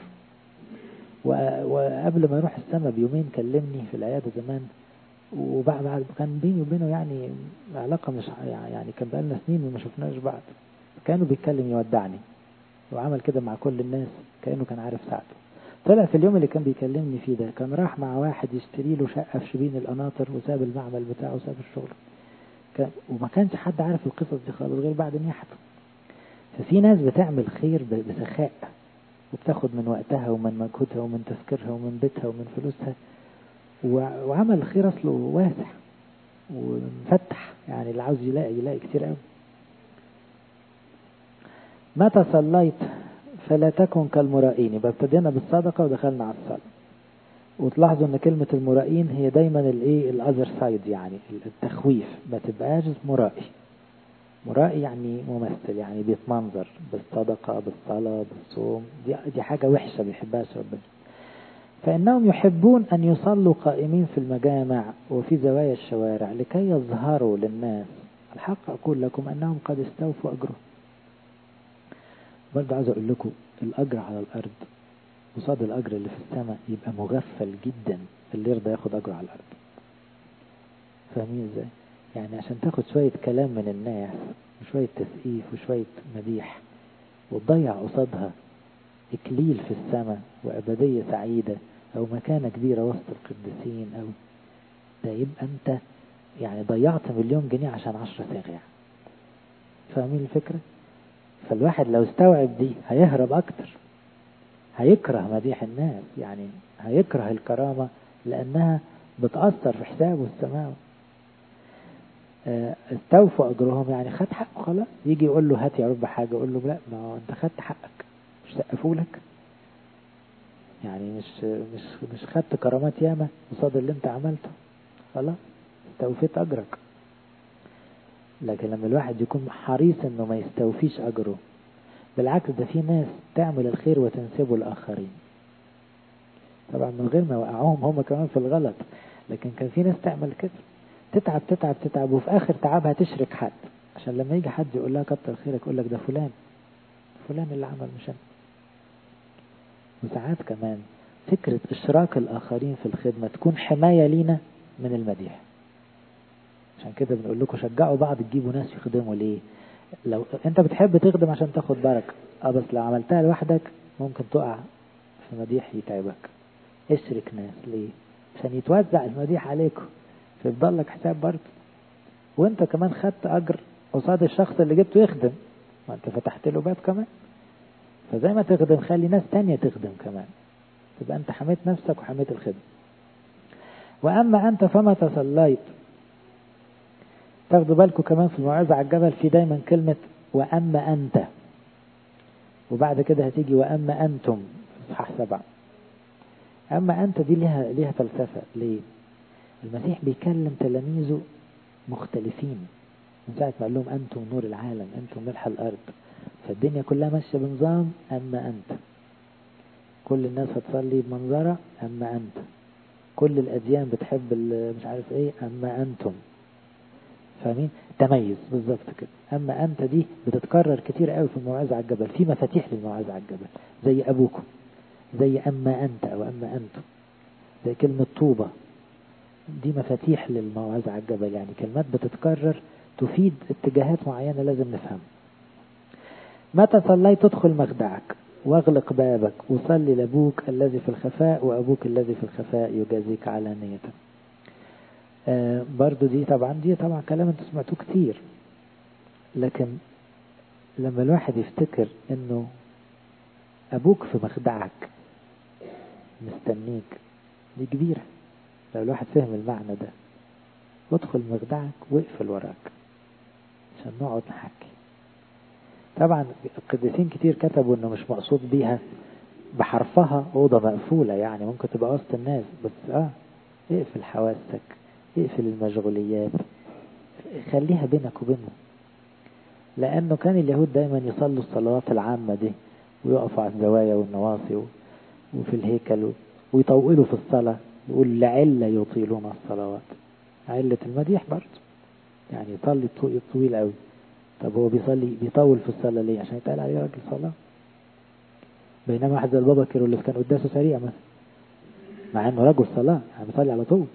Speaker 1: وقبل ما يروح السما بيومين كلمني في العيادة زمان وبعد كان بيني وبينه يعني علاقة مش يعني كان بقالنا سنين وما شفناش بعض كانوا بيتكلم يودعني وعمل كده مع كل الناس كأنه كان عارف ساعته طلع في اليوم اللي كان بيكلمني فيه ده كان راح مع واحد يشتري له شقة في شبين القناطر وساب المعمل بتاعه وساب الشغل كان وما كانش حد عارف القصص دي خالص غير بعد نيحته ففي ناس بتعمل خير بسخاء وبتاخد من وقتها ومن مجهودها ومن تفكيرها ومن بيتها ومن فلوسها وعمل الخير اصله واسع ومفتح يعني اللي عاوز يلاقي يلاقي كتير قوي متى صليت فلا تكن كالمرائين يبقى ابتدينا بالصدقة ودخلنا على الصلاة وتلاحظوا ان كلمة المرائين هي دايما الايه الاذر سايد يعني التخويف ما تبقاش مرائي مرائي يعني ممثل يعني بيتمنظر بالصدقة بالصلاة بالصوم دي, دي حاجة وحشة بيحبهاش ربنا فإنهم يحبون أن يصلوا قائمين في المجامع وفي زوايا الشوارع لكي يظهروا للناس الحق أقول لكم أنهم قد استوفوا أجرهم برضه عايز أقول لكم الأجر على الأرض قصاد الأجر اللي في السماء يبقى مغفل جدا اللي يرضى ياخد أجر على الأرض فاهمين ازاي؟ يعني عشان تاخد شوية كلام من الناس وشوية تسقيف وشوية مديح وتضيع قصادها إكليل في السماء وأبدية سعيدة أو مكانة كبيرة وسط القديسين أو ده يبقى أنت يعني ضيعت مليون جنيه عشان عشرة صاغ يعني فاهمين الفكرة؟ فالواحد لو استوعب دي هيهرب أكتر هيكره مديح الناس يعني هيكره الكرامة لأنها بتأثر في حسابه السماوي استوفوا أجرهم يعني خد حقه خلاص يجي يقول له هات يا رب حاجة يقول له لا ما هو أنت خدت حقك مش سقفوا لك يعني مش مش مش خدت كرامات ياما قصاد اللي أنت عملته خلاص استوفيت أجرك لكن لما الواحد يكون حريص إنه ما يستوفيش أجره بالعكس ده في ناس تعمل الخير وتنسبه للآخرين طبعا من غير ما وقعوهم هم كمان في الغلط لكن كان في ناس تعمل كده تتعب تتعب تتعب وفي آخر تعبها تشرك حد عشان لما يجي حد يقول لها كتر خيرك يقول لك ده فلان فلان اللي عمل مش أنا وساعات كمان فكرة إشراك الآخرين في الخدمة تكون حماية لينا من المديح عشان كده بنقول لكم شجعوا بعض تجيبوا ناس يخدموا ليه لو انت بتحب تخدم عشان تاخد بركة اه بس لو عملتها لوحدك ممكن تقع في مديح يتعبك اشرك ناس ليه عشان يتوزع المديح عليكم فيفضل لك حساب برضه وانت كمان خدت اجر قصاد الشخص اللي جبته يخدم ما انت فتحت له باب كمان فزي ما تخدم خلي ناس تانية تخدم كمان تبقى انت حميت نفسك وحميت الخدمة واما انت فما تصليت تاخدوا بالكم كمان في الموعظة على الجبل في دايما كلمة واما انت وبعد كده هتيجي واما انتم اصحاح سبعة اما انت دي ليها ليها فلسفة ليه المسيح بيكلم تلاميذه مختلفين من ساعة ما قال لهم أنتم نور العالم أنتم ملح الأرض فالدنيا كلها ماشية بنظام أما أنت كل الناس هتصلي بمنظرة أما أنت كل الأديان بتحب مش عارف إيه أما أنتم فاهمين تميز بالظبط كده أما أنت دي بتتكرر كتير قوي في الموعظة على الجبل في مفاتيح للموعظة على الجبل زي أبوكم زي أما أنت أو أما أنتم زي كلمة طوبة دي مفاتيح للموعظة على الجبل يعني كلمات بتتكرر تفيد اتجاهات معينة لازم نفهمها متى صليت تدخل مخدعك واغلق بابك وصلي لأبوك الذي في الخفاء وأبوك الذي في الخفاء يجازيك علانية آه برضو دي طبعا دي طبعا كلام انتوا سمعتوه كتير لكن لما الواحد يفتكر انه أبوك في مخدعك مستنيك دي كبيرة لو الواحد فهم المعنى ده وادخل مخدعك واقفل وراك عشان نقعد نحكي طبعا القديسين كتير كتبوا انه مش مقصود بيها بحرفها أوضة مقفولة يعني ممكن تبقى وسط الناس بس اه اقفل حواسك اقفل المشغوليات خليها بينك وبينهم لأنه كان اليهود دايما يصلوا الصلوات العامة دي ويقفوا على الزوايا والنواصي وفي الهيكل ويطولوا في الصلاة يقول لعل يطيلون الصلوات علة المديح برضه يعني يصلي طويل قوي طب هو بيصلي بيطول في الصلاة ليه عشان يتقال عليه راجل صلاة بينما واحد زي البابا كيرلس كان قداسه سريع مثلا مع انه رجل صلاة يعني بيصلي على طول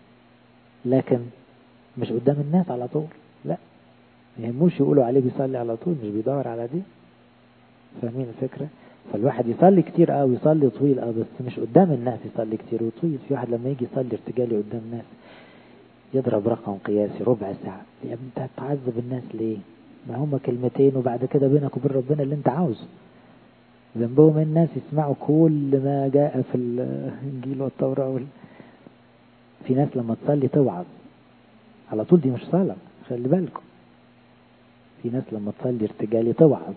Speaker 1: لكن مش قدام الناس على طول لا ما يهموش يقولوا عليه بيصلي على طول مش بيدور على دي فاهمين الفكرة فالواحد يصلي كتير اه ويصلي طويل اه بس مش قدام الناس يصلي كتير وطويل في واحد لما يجي يصلي ارتجالي قدام الناس يضرب رقم قياسي ربع ساعة يا ابني انت هتعذب الناس ليه ما هما كلمتين وبعد كده بينك وبين ربنا اللي انت عاوزه ذنبهم الناس يسمعوا كل ما جاء في الانجيل والتوراة وال... في ناس لما تصلي توعظ على طول دي مش صلاة خلي بالكم في ناس لما تصلي ارتجالي توعظ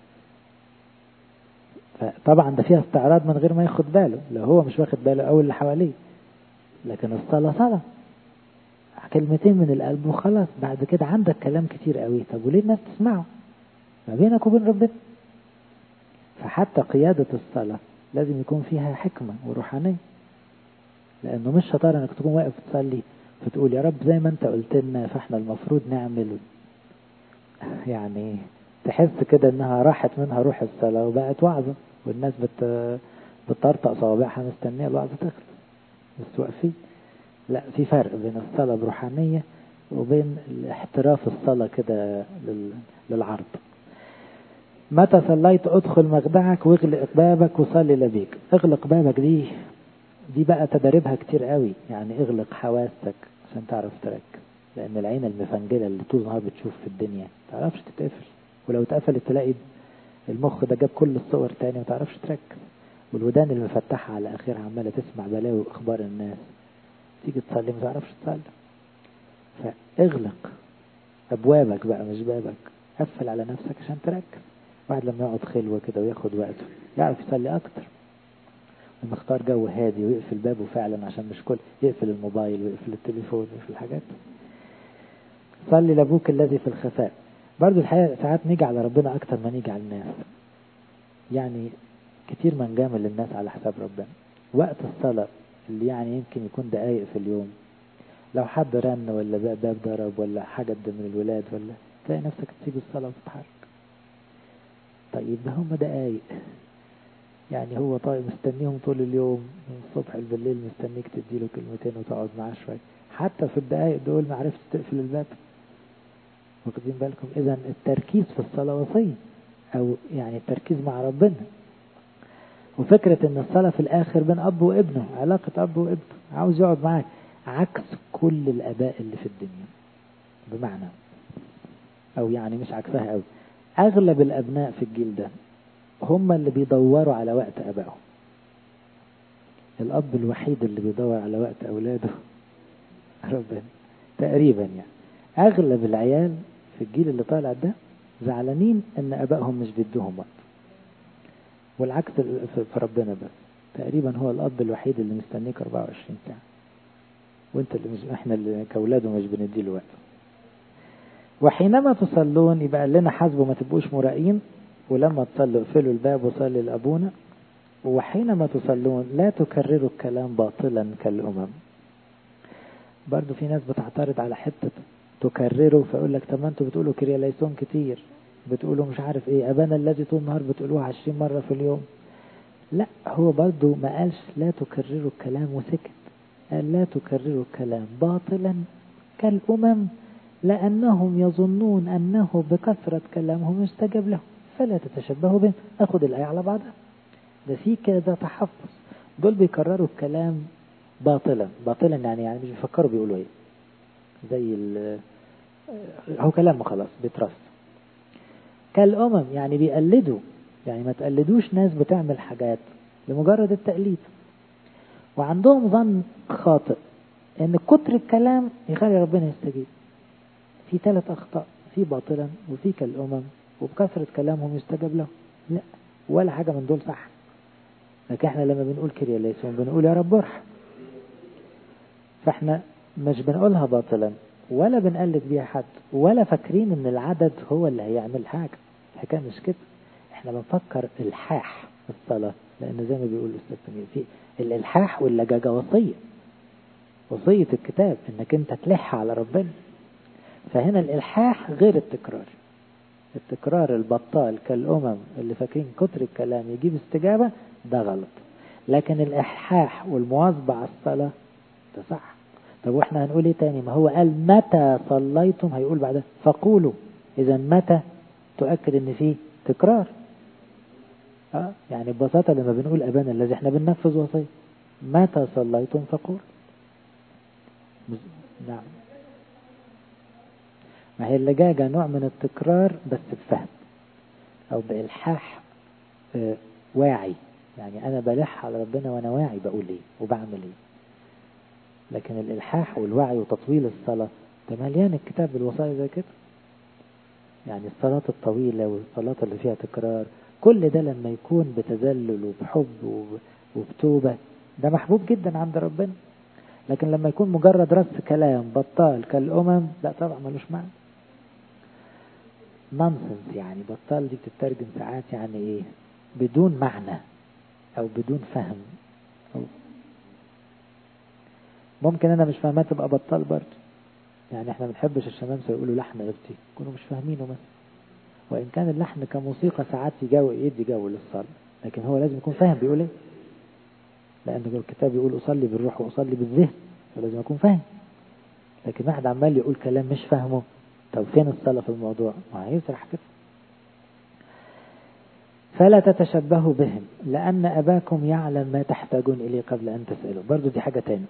Speaker 1: فطبعا ده فيها استعراض من غير ما ياخد باله لو هو مش واخد باله او اللي حواليه لكن الصلاة صلاة كلمتين من القلب وخلاص بعد كده عندك كلام كتير قوي طب وليه الناس تسمعه ما بينك وبين ربنا فحتى قيادة الصلاة لازم يكون فيها حكمة وروحانية لأنه مش شطارة إنك تكون واقف تصلي فتقول يا رب زي ما أنت قلت لنا فإحنا المفروض نعمل يعني تحس كده إنها راحت منها روح الصلاة وبقت وعظة والناس بت بتطرطق صوابعها مستنية الوعظة تخلص بس واقفين لا في فرق بين الصلاة بروحانية وبين احتراف الصلاة كده للعرض متى صليت ادخل مخدعك واغلق بابك وصلي لبيك اغلق بابك دي دي بقى تدريبها كتير قوي يعني اغلق حواسك عشان تعرف تركز لان العين المفنجله اللي طول النهار بتشوف في الدنيا ما تعرفش تتقفل ولو اتقفلت تلاقي المخ ده جاب كل الصور تاني ما تعرفش تركز والودان المفتحه على اخرها عماله تسمع بلاوي واخبار الناس تيجي تصلي ما تعرفش تصلي فاغلق ابوابك بقى مش بابك قفل على نفسك عشان تركز واحد لما يقعد خلوة كده وياخد وقته يعرف يصلي أكتر ومختار جو هادي ويقفل بابه فعلا عشان مش كل يقفل الموبايل ويقفل التليفون ويقفل الحاجات صلي لأبوك الذي في الخفاء برضو الحقيقة ساعات نيجي على ربنا أكتر ما نيجي على الناس يعني كتير ما نجامل الناس على حساب ربنا وقت الصلاة اللي يعني يمكن يكون دقايق في اليوم لو حد رن ولا باب ضرب ولا حاجة من الولاد ولا تلاقي نفسك تسيب الصلاة وتتحرك طيب ده هم دقايق يعني هو طيب مستنيهم طول اليوم من الصبح بالليل مستنيك تديله كلمتين وتقعد معاه شوية حتى في الدقايق دول ما عرفتش تقفل الباب واخدين بالكم اذا التركيز في الصلاة وصية او يعني التركيز مع ربنا وفكرة ان الصلاة في الاخر بين اب وابنه علاقة اب وابنه عاوز يقعد معاك عكس كل الاباء اللي في الدنيا بمعنى او يعني مش عكسها قوي أغلب الأبناء في الجيل ده هم اللي بيدوروا على وقت أبائهم الأب الوحيد اللي بيدور على وقت أولاده ربنا تقريبا يعني أغلب العيال في الجيل اللي طالع ده زعلانين إن أبائهم مش بيدوهم وقت والعكس في ربنا بس تقريبا هو الأب الوحيد اللي مستنيك 24 ساعة وانت اللي مش احنا اللي كأولاده مش بنديله وقت وحينما تصلون يبقى لنا حسبوا ما تبقوش مرائين ولما تصلوا اقفلوا الباب وصلي لأبونا وحينما تصلون لا تكرروا الكلام باطلا كالأمم برضو في ناس بتعترض على حتة تكرروا فيقول لك طب ما انتوا بتقولوا كريا ليسون كتير بتقولوا مش عارف ايه ابانا الذي طول النهار بتقولوها 20 مرة في اليوم لا هو برضو ما قالش لا تكرروا الكلام وسكت قال لا تكرروا الكلام باطلا كالأمم لأنهم يظنون أنه بكثرة كلامهم يستجاب لهم فلا تتشبهوا بهم أخذ الآية على بعضها ده في كده تحفظ دول بيكرروا الكلام باطلا باطلا يعني يعني مش بيفكروا بيقولوا ايه زي ال هو كلام خلاص بيترص كالأمم يعني بيقلدوا يعني ما تقلدوش ناس بتعمل حاجات لمجرد التقليد وعندهم ظن خاطئ ان كتر الكلام يخلي ربنا يستجيب في ثلاث أخطاء في باطلا وفي كالأمم وبكثرة كلامهم يستجاب لهم لا ولا حاجة من دول صح لكن احنا لما بنقول كريا ليسون بنقول يا رب ارحم فاحنا مش بنقولها باطلا ولا بنقلد بيها حد ولا فاكرين ان العدد هو اللي هيعمل حاجة الحكاية مش كده احنا بنفكر الحاح في الصلاة لان زي ما بيقول الاستاذ سمير في الالحاح واللجاجة وصية وصية الكتاب انك انت تلح على ربنا فهنا الالحاح غير التكرار التكرار البطال كالأمم اللي فاكرين كتر الكلام يجيب استجابة ده غلط لكن الإلحاح والمواظبة على الصلاة ده صح طب واحنا هنقول ايه تاني ما هو قال متى صليتم هيقول بعدها فقولوا اذا متى تؤكد ان في تكرار اه يعني ببساطة لما بنقول أبانا الذي احنا بننفذ وصية متى صليتم فقول نعم ما هي اللجاجة نوع من التكرار بس بفهم أو بإلحاح آه واعي يعني أنا بلح على ربنا وأنا واعي بقول إيه وبعمل إيه لكن الإلحاح والوعي وتطويل الصلاة ده مليان الكتاب بالوصايا زي كده يعني الصلاة الطويلة والصلاة اللي فيها تكرار كل ده لما يكون بتذلل وبحب وبتوبة ده محبوب جدا عند ربنا لكن لما يكون مجرد رص كلام بطال كالأمم لا طبعا ملوش معنى نونسنس يعني بطال دي بتترجم ساعات يعني ايه بدون معنى او بدون فهم أو ممكن انا مش فاهمها تبقى بطال برضه يعني احنا ما بنحبش الشمامسه يقولوا لحن قبطي يكونوا مش فاهمينه مثلا وان كان اللحن كموسيقى ساعات يجو يدي جو للصلاه لكن هو لازم يكون فاهم بيقول ايه لان الكتاب يقول اصلي بالروح واصلي بالذهن فلازم اكون فاهم لكن واحد عمال يقول كلام مش فاهمه طب فين الصلاه في الموضوع ما هيسرح كده فلا تتشبهوا بهم لأن أباكم يعلم ما تحتاجون إليه قبل أن تسألوا برضو دي حاجة تاني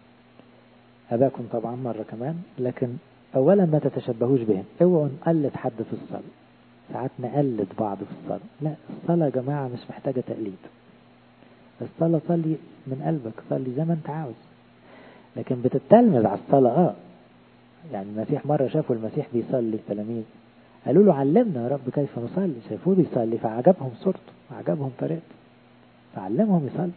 Speaker 1: أباكم طبعا مرة كمان لكن أولا ما تتشبهوش بهم اوعوا نقلد حد في الصلاة ساعات نقلد بعض في الصلاة لا الصلاة يا جماعة مش محتاجة تقليد الصلاة صلي من قلبك صلي زي ما انت عاوز لكن بتتلمذ على الصلاة اه يعني المسيح مرة شافوا المسيح بيصلي التلاميذ قالوا له علمنا يا رب كيف نصلي شافوه بيصلي فعجبهم صورته وعجبهم طريقته فعلمهم يصلي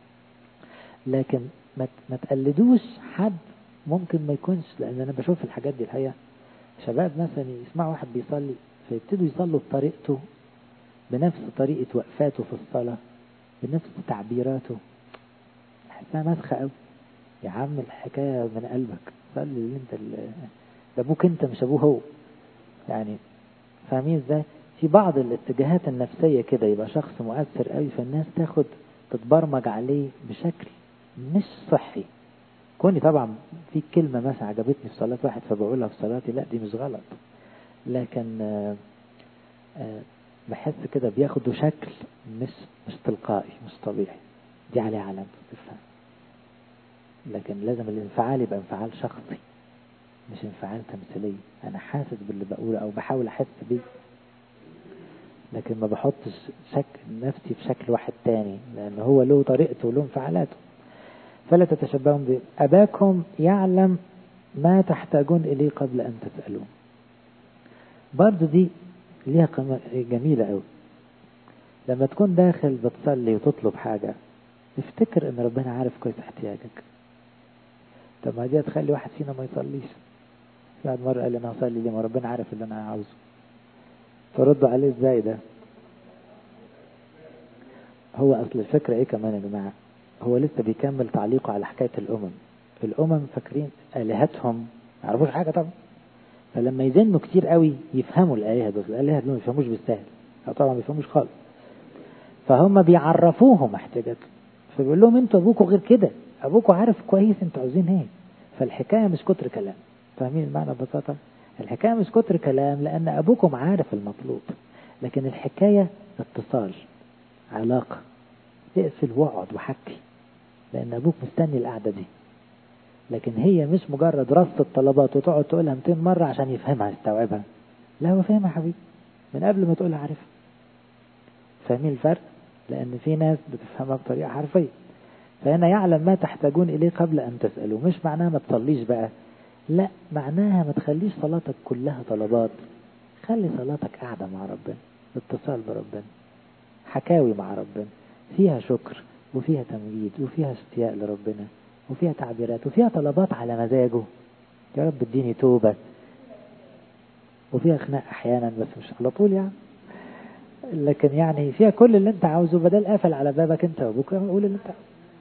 Speaker 1: لكن ما تقلدوش حد ممكن ما يكونش لان انا بشوف الحاجات دي الحقيقه شباب مثلا يسمعوا واحد بيصلي فيبتدوا يصلوا بطريقته بنفس طريقه وقفاته في الصلاه بنفس تعبيراته احسها مسخه قوي يا عم الحكايه من قلبك صلي اللي انت ده ابوك انت مش ابوه هو يعني فاهمين ازاي في بعض الاتجاهات النفسيه كده يبقى شخص مؤثر قوي فالناس تاخد تتبرمج عليه بشكل مش صحي كوني طبعا في كلمة مثلا عجبتني في صلاة واحد فبقولها في صلاتي لا دي مش غلط لكن آآ آآ بحس كده بياخدوا شكل مش مش تلقائي مش طبيعي دي عليها علامة استفهام لكن لازم الانفعال يبقى انفعال شخصي مش انفعال تمثيلي انا حاسس باللي بقوله او بحاول احس بيه لكن ما بحطش شكل نفسي في شكل واحد تاني لان هو له طريقته وله انفعالاته فلا تتشبهون به أباكم يعلم ما تحتاجون إليه قبل أن تسألوه برضو دي ليها جميلة أوي لما تكون داخل بتصلي وتطلب حاجة افتكر ان ربنا عارف كويس احتياجك طب ما دي هتخلي واحد فينا ما يصليش بعد مرة قال لي انا هصلي ليه ما ربنا عارف اللي انا عاوزه فردوا عليه ازاي ده هو اصل الفكرة ايه كمان يا جماعة هو لسه بيكمل تعليقه على حكاية الأمم الأمم فاكرين آلهتهم ما يعرفوش حاجة طبعا فلما يزنوا كتير قوي يفهموا الآلهة دول الآلهة دول ما يفهموش بالسهل طبعا ما يفهموش خالص فهم بيعرفوهم احتياجاتهم فبيقول لهم انتوا ابوكوا غير كده ابوكوا عارف كويس انتوا عاوزين ايه فالحكاية مش كتر كلام فاهمين المعنى ببساطة الحكاية مش كتر كلام لأن أبوكم عارف المطلوب لكن الحكاية اتصال علاقة اقفل واقعد وحكي لأن أبوك مستني القعدة دي لكن هي مش مجرد رص الطلبات وتقعد تقولها 200 مرة عشان يفهمها يستوعبها لا هو فاهمها حبيبي من قبل ما تقولها عارفها فاهمين الفرق لأن في ناس بتفهمها بطريقة حرفية فهنا يعلم ما تحتاجون إليه قبل أن تسألوا مش معناها ما تصليش بقى لا معناها ما تخليش صلاتك كلها طلبات خلي صلاتك قاعدة مع ربنا اتصال بربنا حكاوي مع ربنا فيها شكر وفيها تمجيد وفيها اشتياق لربنا وفيها تعبيرات وفيها طلبات على مزاجه يا رب اديني توبة وفيها خناق احيانا بس مش على طول يعني لكن يعني فيها كل اللي انت عاوزه بدل قافل على بابك انت وابوك قول اللي انت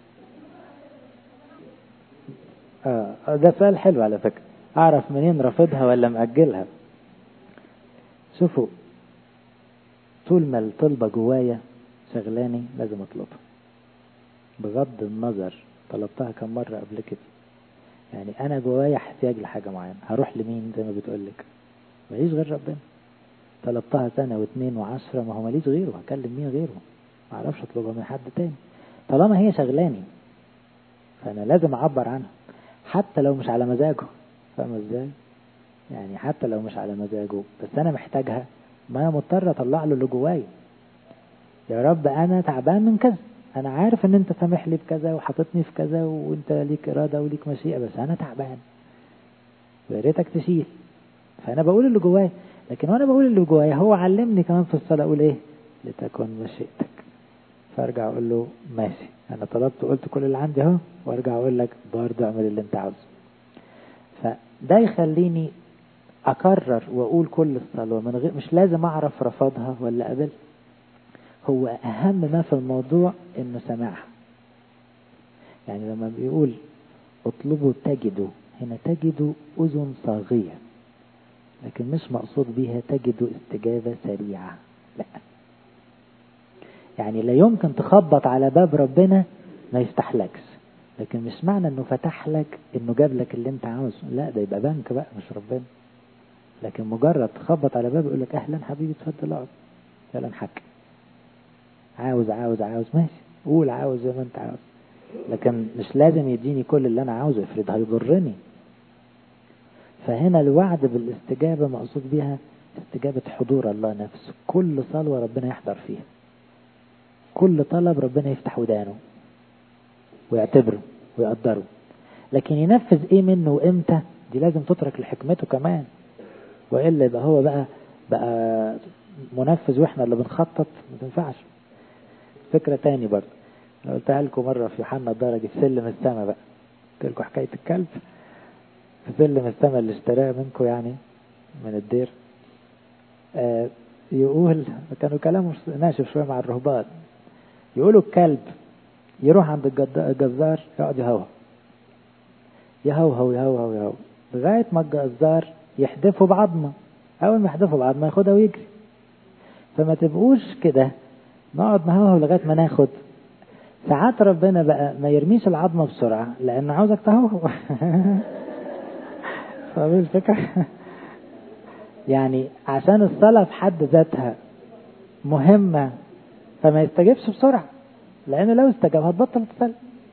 Speaker 1: اه ده سؤال حلو على فكرة اعرف منين رافضها ولا مأجلها شوفوا طول ما الطلبة جوايا شغلاني لازم اطلبها بغض النظر طلبتها كم مرة قبل كده يعني انا جوايا احتياج لحاجة معينة هروح لمين زي ما بتقولك ماليش غير ربنا طلبتها سنة واثنين وعشرة ما هو ماليش غيره هكلم مين غيره ما اعرفش اطلبها من حد تاني طالما هي شغلاني فانا لازم اعبر عنها حتى لو مش على مزاجه فاهم ازاي يعني حتى لو مش على مزاجه بس انا محتاجها ما انا مضطر اطلع له اللي جوايا يا رب انا تعبان من كذا انا عارف ان انت سامح لي بكذا وحاططني في كذا وانت ليك اراده وليك مشيئه بس انا تعبان ويا ريتك تشيل فانا بقول اللي جوايا لكن وانا بقول اللي جوايا هو علمني كمان في الصلاه اقول ايه لتكن مشيئتك فارجع اقول له ماشي انا طلبت وقلت كل اللي عندي اهو وارجع اقول لك برضه اعمل اللي انت عاوزه فده يخليني اكرر واقول كل الصلوه من غير مش لازم اعرف رفضها ولا قبل هو اهم ما في الموضوع انه سمعها يعني لما بيقول اطلبوا تجدوا هنا تجدوا اذن صاغيه لكن مش مقصود بيها تجدوا استجابه سريعه لا يعني لا يمكن تخبط على باب ربنا ما يفتحلكش لكن مش معنى انه فتح لك انه جاب لك اللي انت عاوزه لا ده يبقى بنك بقى مش ربنا لكن مجرد تخبط على باب يقول لك اهلا حبيبي اتفضل اقعد يلا نحكي عاوز عاوز عاوز ماشي قول عاوز زي ما انت عاوز لكن مش لازم يديني كل اللي انا عاوزه افرض هيضرني فهنا الوعد بالاستجابة مقصود بها استجابة حضور الله نفسه كل صلوة ربنا يحضر فيها كل طلب ربنا يفتح ودانه ويعتبره ويقدره لكن ينفذ ايه منه وامتى دي لازم تترك لحكمته كمان والا يبقى هو بقى بقى منفذ واحنا اللي بنخطط ما تنفعش فكرة تاني برضه انا قلتها لكم مرة في يوحنا الدرجة في سلم السما بقى قلت لكم حكاية الكلب في سلم السما اللي اشتراه منكم يعني من الدير آه يقول كانوا كلامه ناشف شوية مع الرهبان يقولوا الكلب يروح عند الجزار يقعد يهوهو يهوهو يهوهو يهوهو لغاية ما الجزار يحدفه بعظمة أول ما يحدفه بعظمة ياخدها ويجري فما تبقوش كده نقعد نهوهو لغاية ما ناخد ساعات ربنا بقى ما يرميش العظمة بسرعة لأنه عاوزك تهوهو فاهم الفكرة؟ يعني عشان الصلاة في حد ذاتها مهمة فما يستجيبش بسرعة لأنه لو استجاب هتبطل تصلي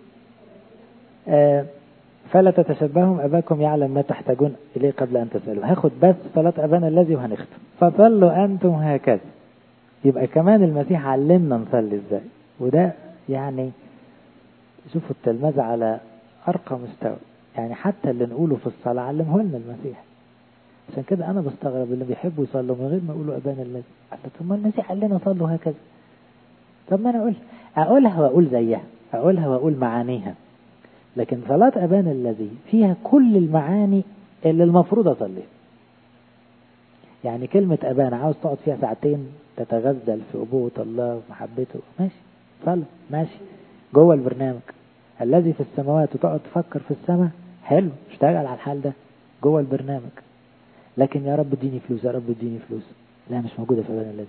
Speaker 1: آه فلا تتشبههم أباكم يعلم ما تحتاجون إليه قبل أن تسألوا هاخد بس صلاة أبانا الذي وهنختم فصلوا أنتم هكذا يبقى كمان المسيح علمنا نصلي إزاي وده يعني شوفوا التلمذة على أرقى مستوى يعني حتى اللي نقوله في الصلاة علمه لنا المسيح عشان كده أنا بستغرب اللي بيحبوا يصلوا من غير ما يقولوا أبانا الذي طب ما المسيح قال لنا صلوا هكذا طب ما أنا أقول أقولها وأقول زيها أقولها وأقول معانيها لكن صلاة أبانا الذي فيها كل المعاني اللي المفروض أصليها يعني كلمة أبانا عاوز تقعد فيها ساعتين تتغزل في أبوة الله ومحبته ماشي صلى ماشي جوه البرنامج الذي في السماوات وتقعد تفكر في السماء حلو اشتغل على الحال ده جوه البرنامج لكن يا رب اديني فلوس يا رب اديني فلوس لا مش موجودة في أبانا الذي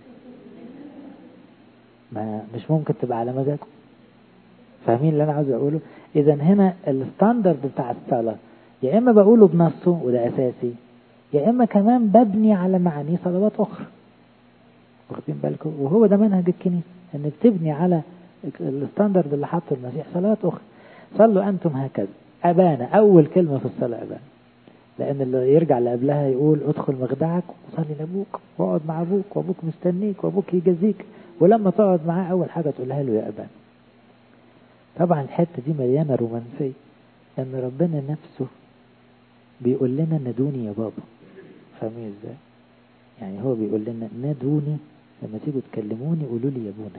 Speaker 1: ما مش ممكن تبقى على مزاجه فاهمين اللي انا عاوز اقوله اذا هنا الستاندرد بتاع الصلاه يا اما بقوله بنصه وده اساسي يا اما كمان ببني على معانيه صلوات اخرى واخدين بالكم وهو ده منهج الكنيسه ان بتبني على الستاندرد اللي حاطه المسيح صلوات اخرى صلوا انتم هكذا ابانا اول كلمه في الصلاه ابانا لان اللي يرجع اللي قبلها يقول ادخل مخدعك وصلي لابوك واقعد مع ابوك وابوك مستنيك وابوك يجازيك ولما تقعد معاه اول حاجه تقولها له يا ابانا طبعا الحته دي مليانه رومانسيه ان ربنا نفسه بيقول لنا نادوني يا بابا فاهمين ازاي يعني هو بيقول لنا نادوني لما تيجوا تكلموني قولوا لي يا ابونا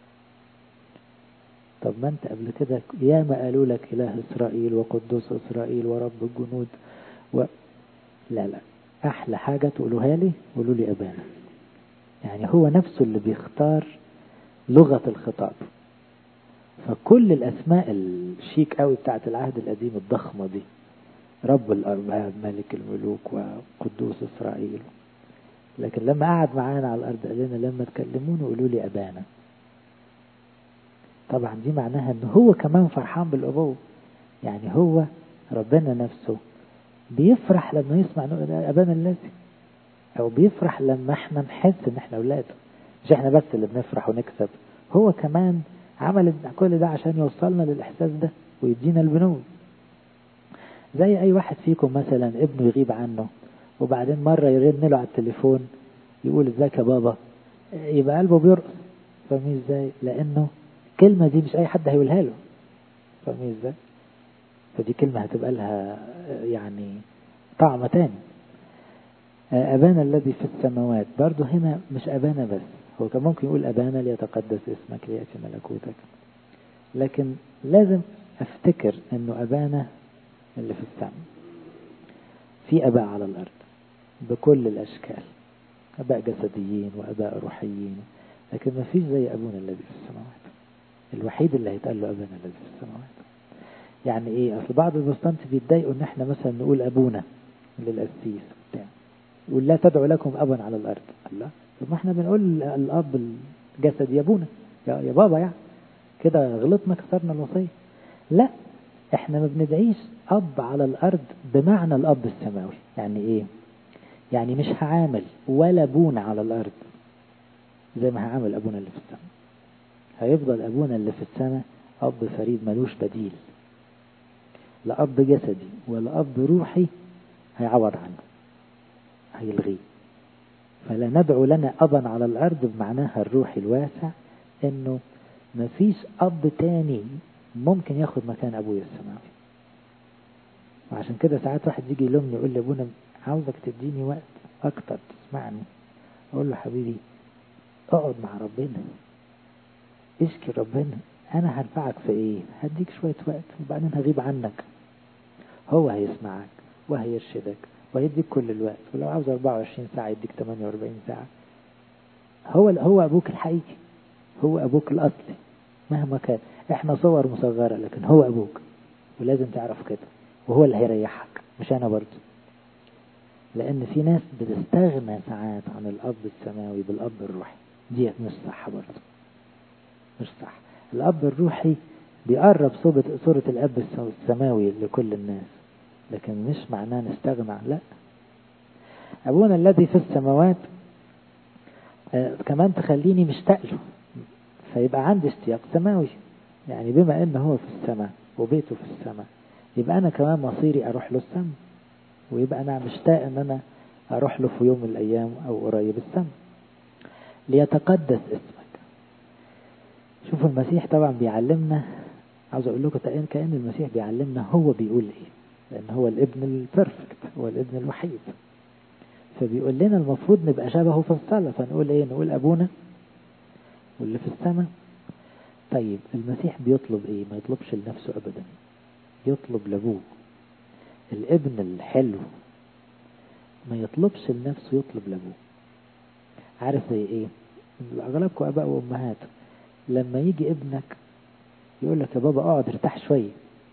Speaker 1: طب ما انت قبل كده يا ما قالوا لك اله اسرائيل وقدوس اسرائيل ورب الجنود و... لا لا احلى حاجه تقولوها لي قولوا لي ابانا يعني هو نفسه اللي بيختار لغه الخطاب فكل الأسماء الشيك قوي بتاعت العهد القديم الضخمة دي رب الأرباب ملك الملوك وقدوس إسرائيل لكن لما قعد معانا على الأرض قال لنا لما تكلموني قولوا لي أبانا طبعا دي معناها ان هو كمان فرحان بالأبوة يعني هو ربنا نفسه بيفرح لما يسمع أبانا الذي أو بيفرح لما احنا نحس ان احنا أولاده مش احنا بس اللي بنفرح ونكسب هو كمان عمل كل ده عشان يوصلنا للإحساس ده ويدينا البنود زي أي واحد فيكم مثلا ابنه يغيب عنه وبعدين مرة يرن له على التليفون يقول ازيك يا بابا يبقى قلبه بيرقص فاهمين ازاي؟ لأنه الكلمة دي مش أي حد هيقولها له فاهمين ازاي؟ فدي كلمة هتبقى لها يعني طعم تاني أبانا الذي في السماوات برضو هنا مش أبانا بس هو كان ممكن يقول أبانا ليتقدس اسمك ليأتي ملكوتك لكن لازم أفتكر أنه أبانا اللي في السماء في أباء على الأرض بكل الأشكال أباء جسديين وأباء روحيين لكن ما فيش زي أبونا الذي في السماوات الوحيد اللي هيتقال له أبانا الذي في السماوات يعني إيه أصل بعض البسطنت بيتضايقوا إن إحنا مثلا نقول أبونا للقسيس بتاع يقول لا تدعو لكم أبا على الأرض الله طب ما إحنا بنقول الأب الجسد يا أبونا يا, يا بابا يعني كده غلطنا كسرنا الوصية لا إحنا ما بندعيش أب على الأرض بمعنى الأب السماوي يعني إيه يعني مش هعامل ولا أبونا على الأرض زي ما هعامل أبونا اللي في السماء هيفضل أبونا اللي في السماء أب فريد ملوش بديل لا أب جسدي ولا أب روحي هيعوض عنه هيلغيه فلا ندعو لنا أبا على الأرض بمعناها الروحي الواسع إنه مفيش أب تاني ممكن ياخد مكان أبويا السماوي وعشان كده ساعات واحد يجي يلومني يقول لي أبونا عاوزك تديني وقت أكتر تسمعني أقول له حبيبي اقعد مع ربنا اشكي ربنا أنا هنفعك في إيه هديك شوية وقت وبعدين هغيب عنك هو هيسمعك وهيرشدك وهيديك كل الوقت ولو عاوز 24 ساعة يديك 48 ساعة هو هو أبوك الحقيقي هو أبوك الأصلي مهما كان احنا صور مصغرة لكن هو أبوك ولازم تعرف كده وهو اللي هيريحك مش أنا برضه لأن في ناس بتستغنى ساعات عن الأب السماوي بالأب الروحي دي مش صح برضه مش صح الأب الروحي بيقرب صورة, صورة الأب السماوي لكل الناس لكن مش معناه نستغنى لا أبونا الذي في السماوات آه كمان تخليني مشتاق له فيبقى عندي اشتياق سماوي يعني بما ان هو في السماء وبيته في السماء يبقى انا كمان مصيري اروح له السماء ويبقى انا مشتاق ان انا اروح له في يوم من الايام او قريب السماء ليتقدس اسمك شوفوا المسيح طبعا بيعلمنا عاوز اقول لكم كأن المسيح بيعلمنا هو بيقول ايه لان هو الابن البرفكت هو الابن الوحيد فبيقول لنا المفروض نبقى شبهه في الصلاة فنقول ايه نقول ابونا واللي في السماء طيب المسيح بيطلب ايه ما يطلبش لنفسه ابدا يطلب لابوه الابن الحلو ما يطلبش لنفسه يطلب لابوه عارف زي ايه اغلبكم اباء وامهات لما يجي ابنك يقول لك يا بابا اقعد ارتاح شويه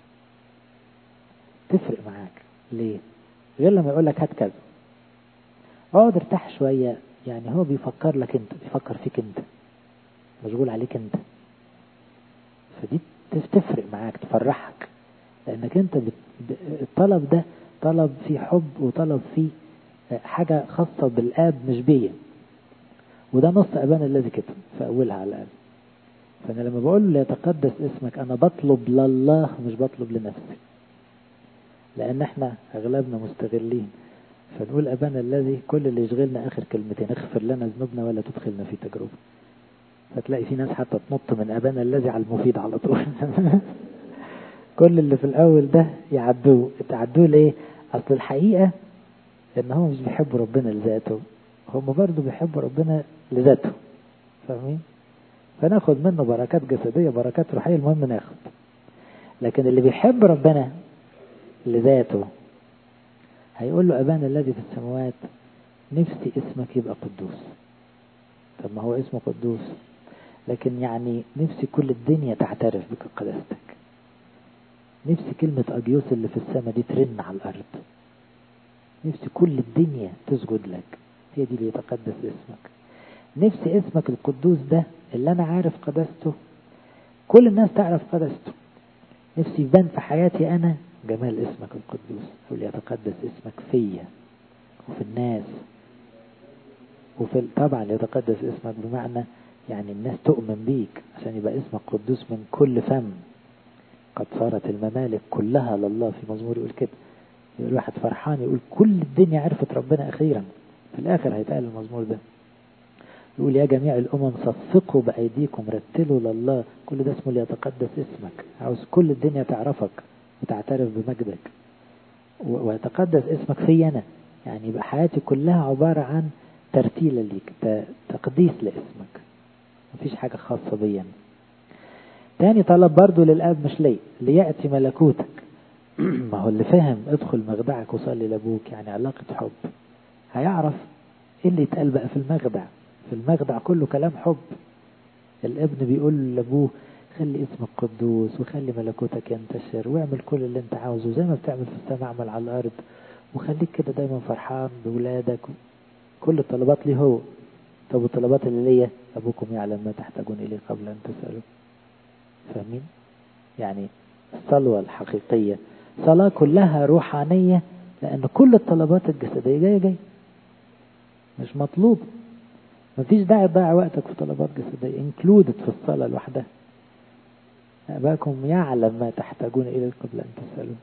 Speaker 1: تفرق معاك ليه غير لما يقول لك هات كذا اقعد ارتاح شويه يعني هو بيفكر لك انت بيفكر فيك انت مشغول عليك انت فدي تفرق معاك تفرحك لانك انت بت... الطلب ده طلب فيه حب وطلب فيه حاجة خاصة بالآب مش بيا وده نص أبانا الذي كتب في أولها على الآب فأنا لما بقول له يتقدس اسمك أنا بطلب لله مش بطلب لنفسي لأن احنا أغلبنا مستغلين فنقول أبانا الذي كل اللي يشغلنا آخر كلمتين اغفر لنا ذنوبنا ولا تدخلنا في تجربة فتلاقي في ناس حتى تنط من أبانا الذي على المفيد على طول كل اللي في الأول ده يعدوه تعدوه ليه أصل الحقيقة إن هم مش بيحبوا ربنا لذاته هم برضه بيحبوا ربنا لذاته فاهمين فناخد منه بركات جسدية بركات روحية المهم ناخد لكن اللي بيحب ربنا لذاته هيقول له أبانا الذي في السماوات نفسي اسمك يبقى قدوس طب ما هو اسمه قدوس لكن يعني نفسي كل الدنيا تعترف بك قداستك نفسي كلمة أجيوس اللي في السماء دي ترن على الأرض نفسي كل الدنيا تسجد لك هي دي اللي يتقدس اسمك نفسي اسمك القدوس ده اللي أنا عارف قداسته كل الناس تعرف قداسته نفسي يبان في حياتي أنا جمال اسمك القدوس أو ليتقدس اسمك فيا وفي الناس وفي طبعا يتقدس اسمك بمعنى يعني الناس تؤمن بيك عشان يبقى اسمك قدوس من كل فم قد صارت الممالك كلها لله في مزمور يقول كده يقول واحد فرحان يقول كل الدنيا عرفت ربنا أخيرا في الآخر هيتقال المزمور ده يقول يا جميع الأمم صفقوا بأيديكم رتلوا لله كل ده اسمه ليتقدس اسمك عاوز كل الدنيا تعرفك وتعترف بمجدك ويتقدس اسمك في أنا يعني يبقى حياتي كلها عبارة عن ترتيلة ليك تقديس لاسمك مفيش حاجة خاصة بيا تاني طلب برضو للأب مش ليه ليأتي ملكوتك ما هو اللي فهم ادخل مخدعك وصلي لأبوك يعني علاقة حب هيعرف ايه اللي يتقال بقى في المخدع في المخدع كله كلام حب الابن بيقول لابوه خلي اسمك قدوس وخلي ملكوتك ينتشر واعمل كل اللي انت عاوزه زي ما بتعمل في السماء اعمل على الارض وخليك كده دايما فرحان بولادك كل الطلبات ليه هو طب الطلبات اللي ليا ابوكم يعلم ما تحتاجون اليه قبل ان تسالوا فاهمين يعني الصلوه الحقيقيه صلاه كلها روحانيه لان كل الطلبات الجسديه جايه جايه مش مطلوب مفيش داعي تضيع وقتك في طلبات جسديه انكلودد في الصلاه لوحدها أباكم يعلم ما تحتاجون إليه قبل أن تسألوا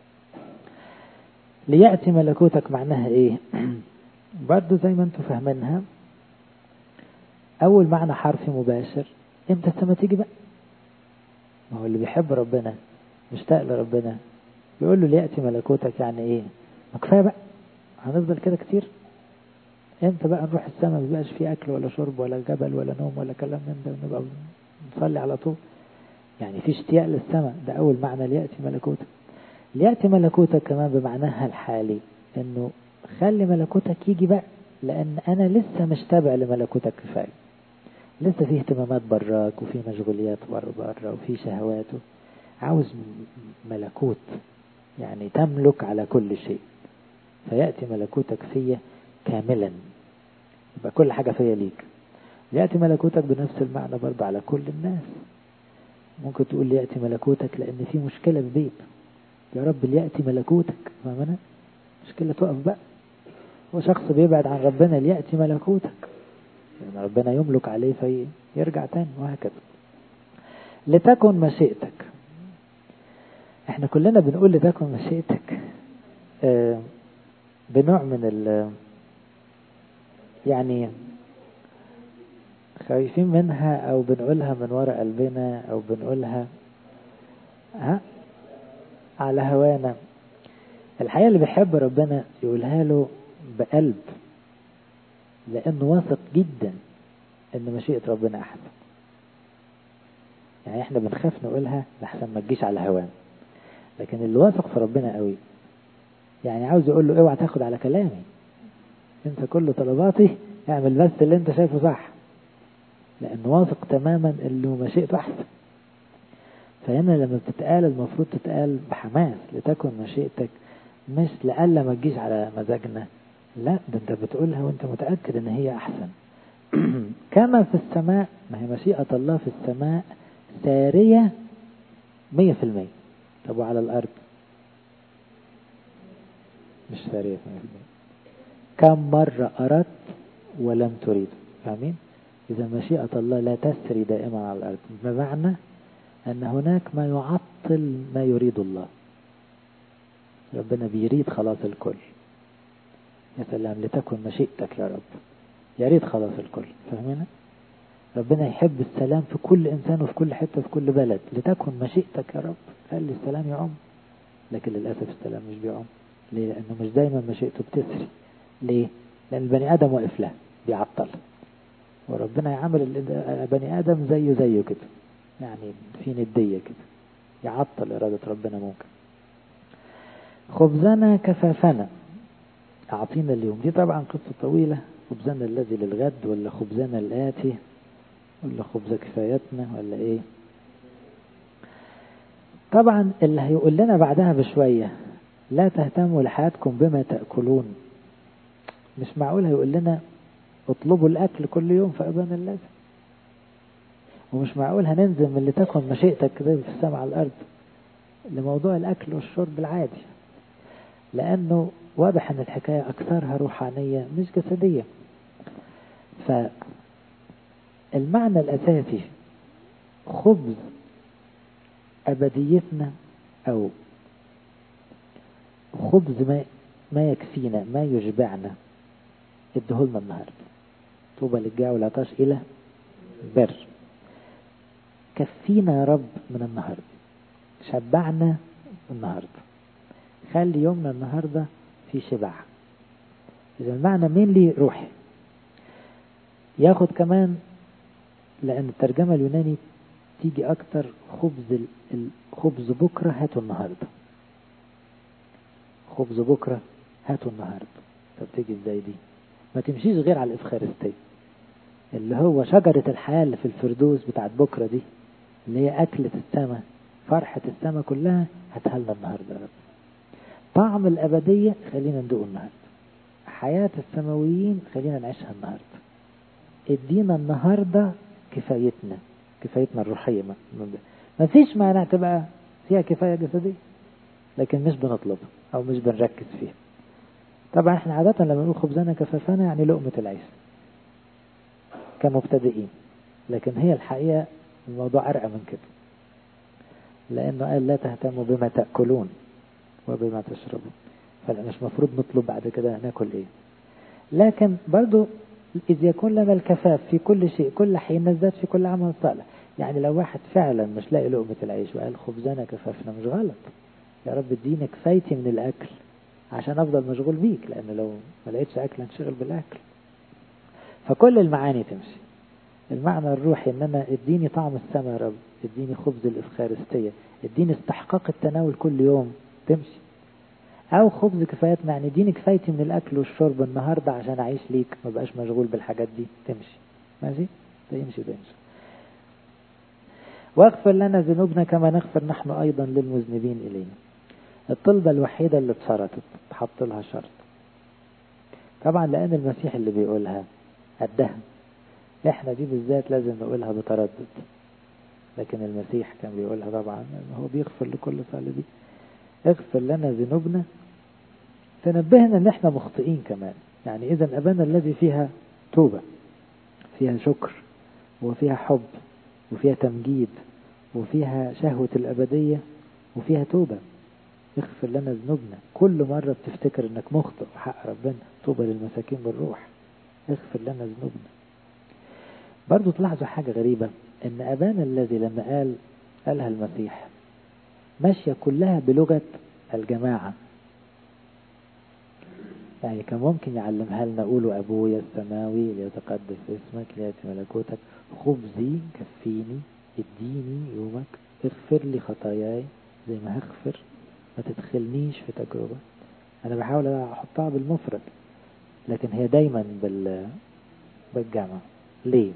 Speaker 1: ليأتي ملكوتك معناها إيه برضو زي ما أنتم فاهمينها أول معنى حرفي مباشر إمتى السما تيجي بقى ما هو اللي بيحب ربنا مشتاق لربنا بيقول له ليأتي ملكوتك يعني إيه ما كفاية بقى هنفضل كده كتير امتى بقى نروح السما ما بيبقاش فيه أكل ولا شرب ولا جبل ولا نوم ولا كلام من ده ونبقى نصلي على طول يعني في اشتياق للسماء ده أول معنى ليأتي ملكوتك ليأتي ملكوتك كمان بمعناها الحالي إنه خلي ملكوتك يجي بقى لأن أنا لسه مش تابع لملكوتك كفاية لسه في اهتمامات براك وفي مشغوليات بره بره وفي شهوات عاوز ملكوت يعني تملك على كل شيء فيأتي ملكوتك فيا كاملا يبقى كل حاجة فيا ليك يأتي ملكوتك بنفس المعنى برضه على كل الناس ممكن تقول ليأتي ملكوتك لأن في مشكلة في بيت يا رب ليأتي ملكوتك فاهمنا مشكلة تقف بقى هو شخص بيبعد عن ربنا ليأتي ملكوتك لأن ربنا يملك عليه فيرجع تاني وهكذا لتكن مشيئتك احنا كلنا بنقول لتكن مشيئتك اه بنوع من ال يعني خايفين منها او بنقولها من وراء قلبنا او بنقولها ها على هوانا الحقيقة اللي بيحب ربنا يقولها له بقلب لانه واثق جدا ان مشيئة ربنا احسن يعني احنا بنخاف نقولها لحسن ما تجيش على هوانا لكن اللي واثق في ربنا قوي يعني عاوز يقول له اوعى تاخد على كلامي انت كل طلباتي اعمل بس اللي انت شايفه صح لأنه واثق تماما انه مشيئته أحسن فهنا لما بتتقال المفروض تتقال بحماس لتكن مشيئتك مش لألا ما تجيش على مزاجنا لا ده انت بتقولها وانت متأكد ان هي أحسن كما في السماء ما هي مشيئة الله في السماء سارية مية في المية طب وعلى الأرض مش سارية مية في المية كم مرة أردت ولم تريد فاهمين؟ إذا مشيئة الله لا تسري دائما على الأرض بمعنى أن هناك ما يعطل ما يريد الله ربنا بيريد خلاص الكل يا سلام لتكن مشيئتك يا رب يا ريت خلاص الكل فاهمين ربنا يحب السلام في كل إنسان وفي كل حتة في كل بلد لتكن مشيئتك يا رب خلي السلام يعم لكن للأسف السلام مش بيعم ليه لأنه مش دايما مشيئته بتسري ليه لأن البني آدم واقف له بيعطل وربنا يعامل بني آدم زيه زيه كده يعني في ندية كده يعطل إرادة ربنا ممكن خبزنا كفافنا أعطينا اليوم دي طبعا قصة طويلة خبزنا الذي للغد ولا خبزنا الآتي ولا خبز كفايتنا ولا إيه طبعا اللي هيقول لنا بعدها بشوية لا تهتموا لحياتكم بما تأكلون مش معقول هيقول لنا اطلبوا الأكل كل يوم في أبان اللازم ومش معقول هننزل من اللي تكن مشيئتك كده في السماء على الأرض لموضوع الأكل والشرب العادي لأنه واضح أن الحكاية أكثرها روحانية مش جسدية ف المعنى الأساسي خبز أبديتنا أو خبز ما, ما يكفينا ما يشبعنا ادهولنا النهاردة طوبى للجاع والعطاش إلى بر كفينا يا رب من النهاردة شبعنا النهاردة خلي يومنا النهاردة في شبع إذا المعنى مين لي روحي ياخد كمان لأن الترجمة اليوناني تيجي أكتر خبز خبز بكرة هاتوا النهاردة خبز بكرة هاتوا النهاردة طب تيجي ازاي دي ما تمشيش غير على الإفخارستية اللي هو شجرة الحياة اللي في الفردوس بتاعت بكرة دي اللي هي أكلة السماء فرحة السماء كلها هاتها لنا النهاردة يا رب طعم الأبدية خلينا ندوق النهاردة حياة السماويين خلينا نعيشها النهاردة ادينا النهاردة كفايتنا كفايتنا الروحية ما فيش مانع تبقى فيها كفاية جسدية لكن مش بنطلبها أو مش بنركز فيها طبعا احنا عادة لما نقول خبزنا كفافنا يعني لقمة العيش كمبتدئين لكن هي الحقيقة الموضوع أرقى من كده لأنه قال لا تهتموا بما تأكلون وبما تشربون فمش مفروض نطلب بعد كده ناكل ايه لكن برضو إذ يكون لنا الكفاف في كل شيء كل حين نزداد في كل عمل صالح يعني لو واحد فعلا مش لاقي لقمة العيش وقال خبزنا كفافنا مش غلط يا رب اديني كفايتي من الأكل عشان أفضل مشغول بيك لأن لو ما لقيتش أكل هنشغل بالأكل فكل المعاني تمشي المعنى الروحي ان انا اديني طعم السماء يا رب اديني خبز الافخارستيه اديني استحقاق التناول كل يوم تمشي او خبز كفايتنا يعني اديني كفايتي من الاكل والشرب النهارده عشان اعيش ليك ما بقاش مشغول بالحاجات دي تمشي ماشي ده يمشي ده يمشي واغفر لنا ذنوبنا كما نغفر نحن ايضا للمذنبين الينا الطلبه الوحيده اللي اتشرطت تحط لها شرط طبعا لان المسيح اللي بيقولها قدها احنا دي بالذات لازم نقولها بتردد لكن المسيح كان بيقولها طبعا هو بيغفر لكل صالبي اغفر لنا ذنوبنا تنبهنا ان احنا مخطئين كمان يعني اذا ابانا الذي فيها توبة فيها شكر وفيها حب وفيها تمجيد وفيها شهوة الأبدية وفيها توبة اغفر لنا ذنوبنا كل مرة بتفتكر انك مخطئ في حق ربنا توبة للمساكين بالروح اغفر لنا ذنوبنا برضو تلاحظوا حاجة غريبة ان ابانا الذي لما قال قالها المسيح ماشية كلها بلغة الجماعة يعني كان ممكن يعلمها لنا قولوا أبويا السماوي ليتقدس اسمك ليأتي ملكوتك خبزي كفيني اديني يومك اغفر لي خطاياي زي ما هغفر ما تدخلنيش في تجربة أنا بحاول أحطها بالمفرد لكن هي دايما بال بالجمع ليه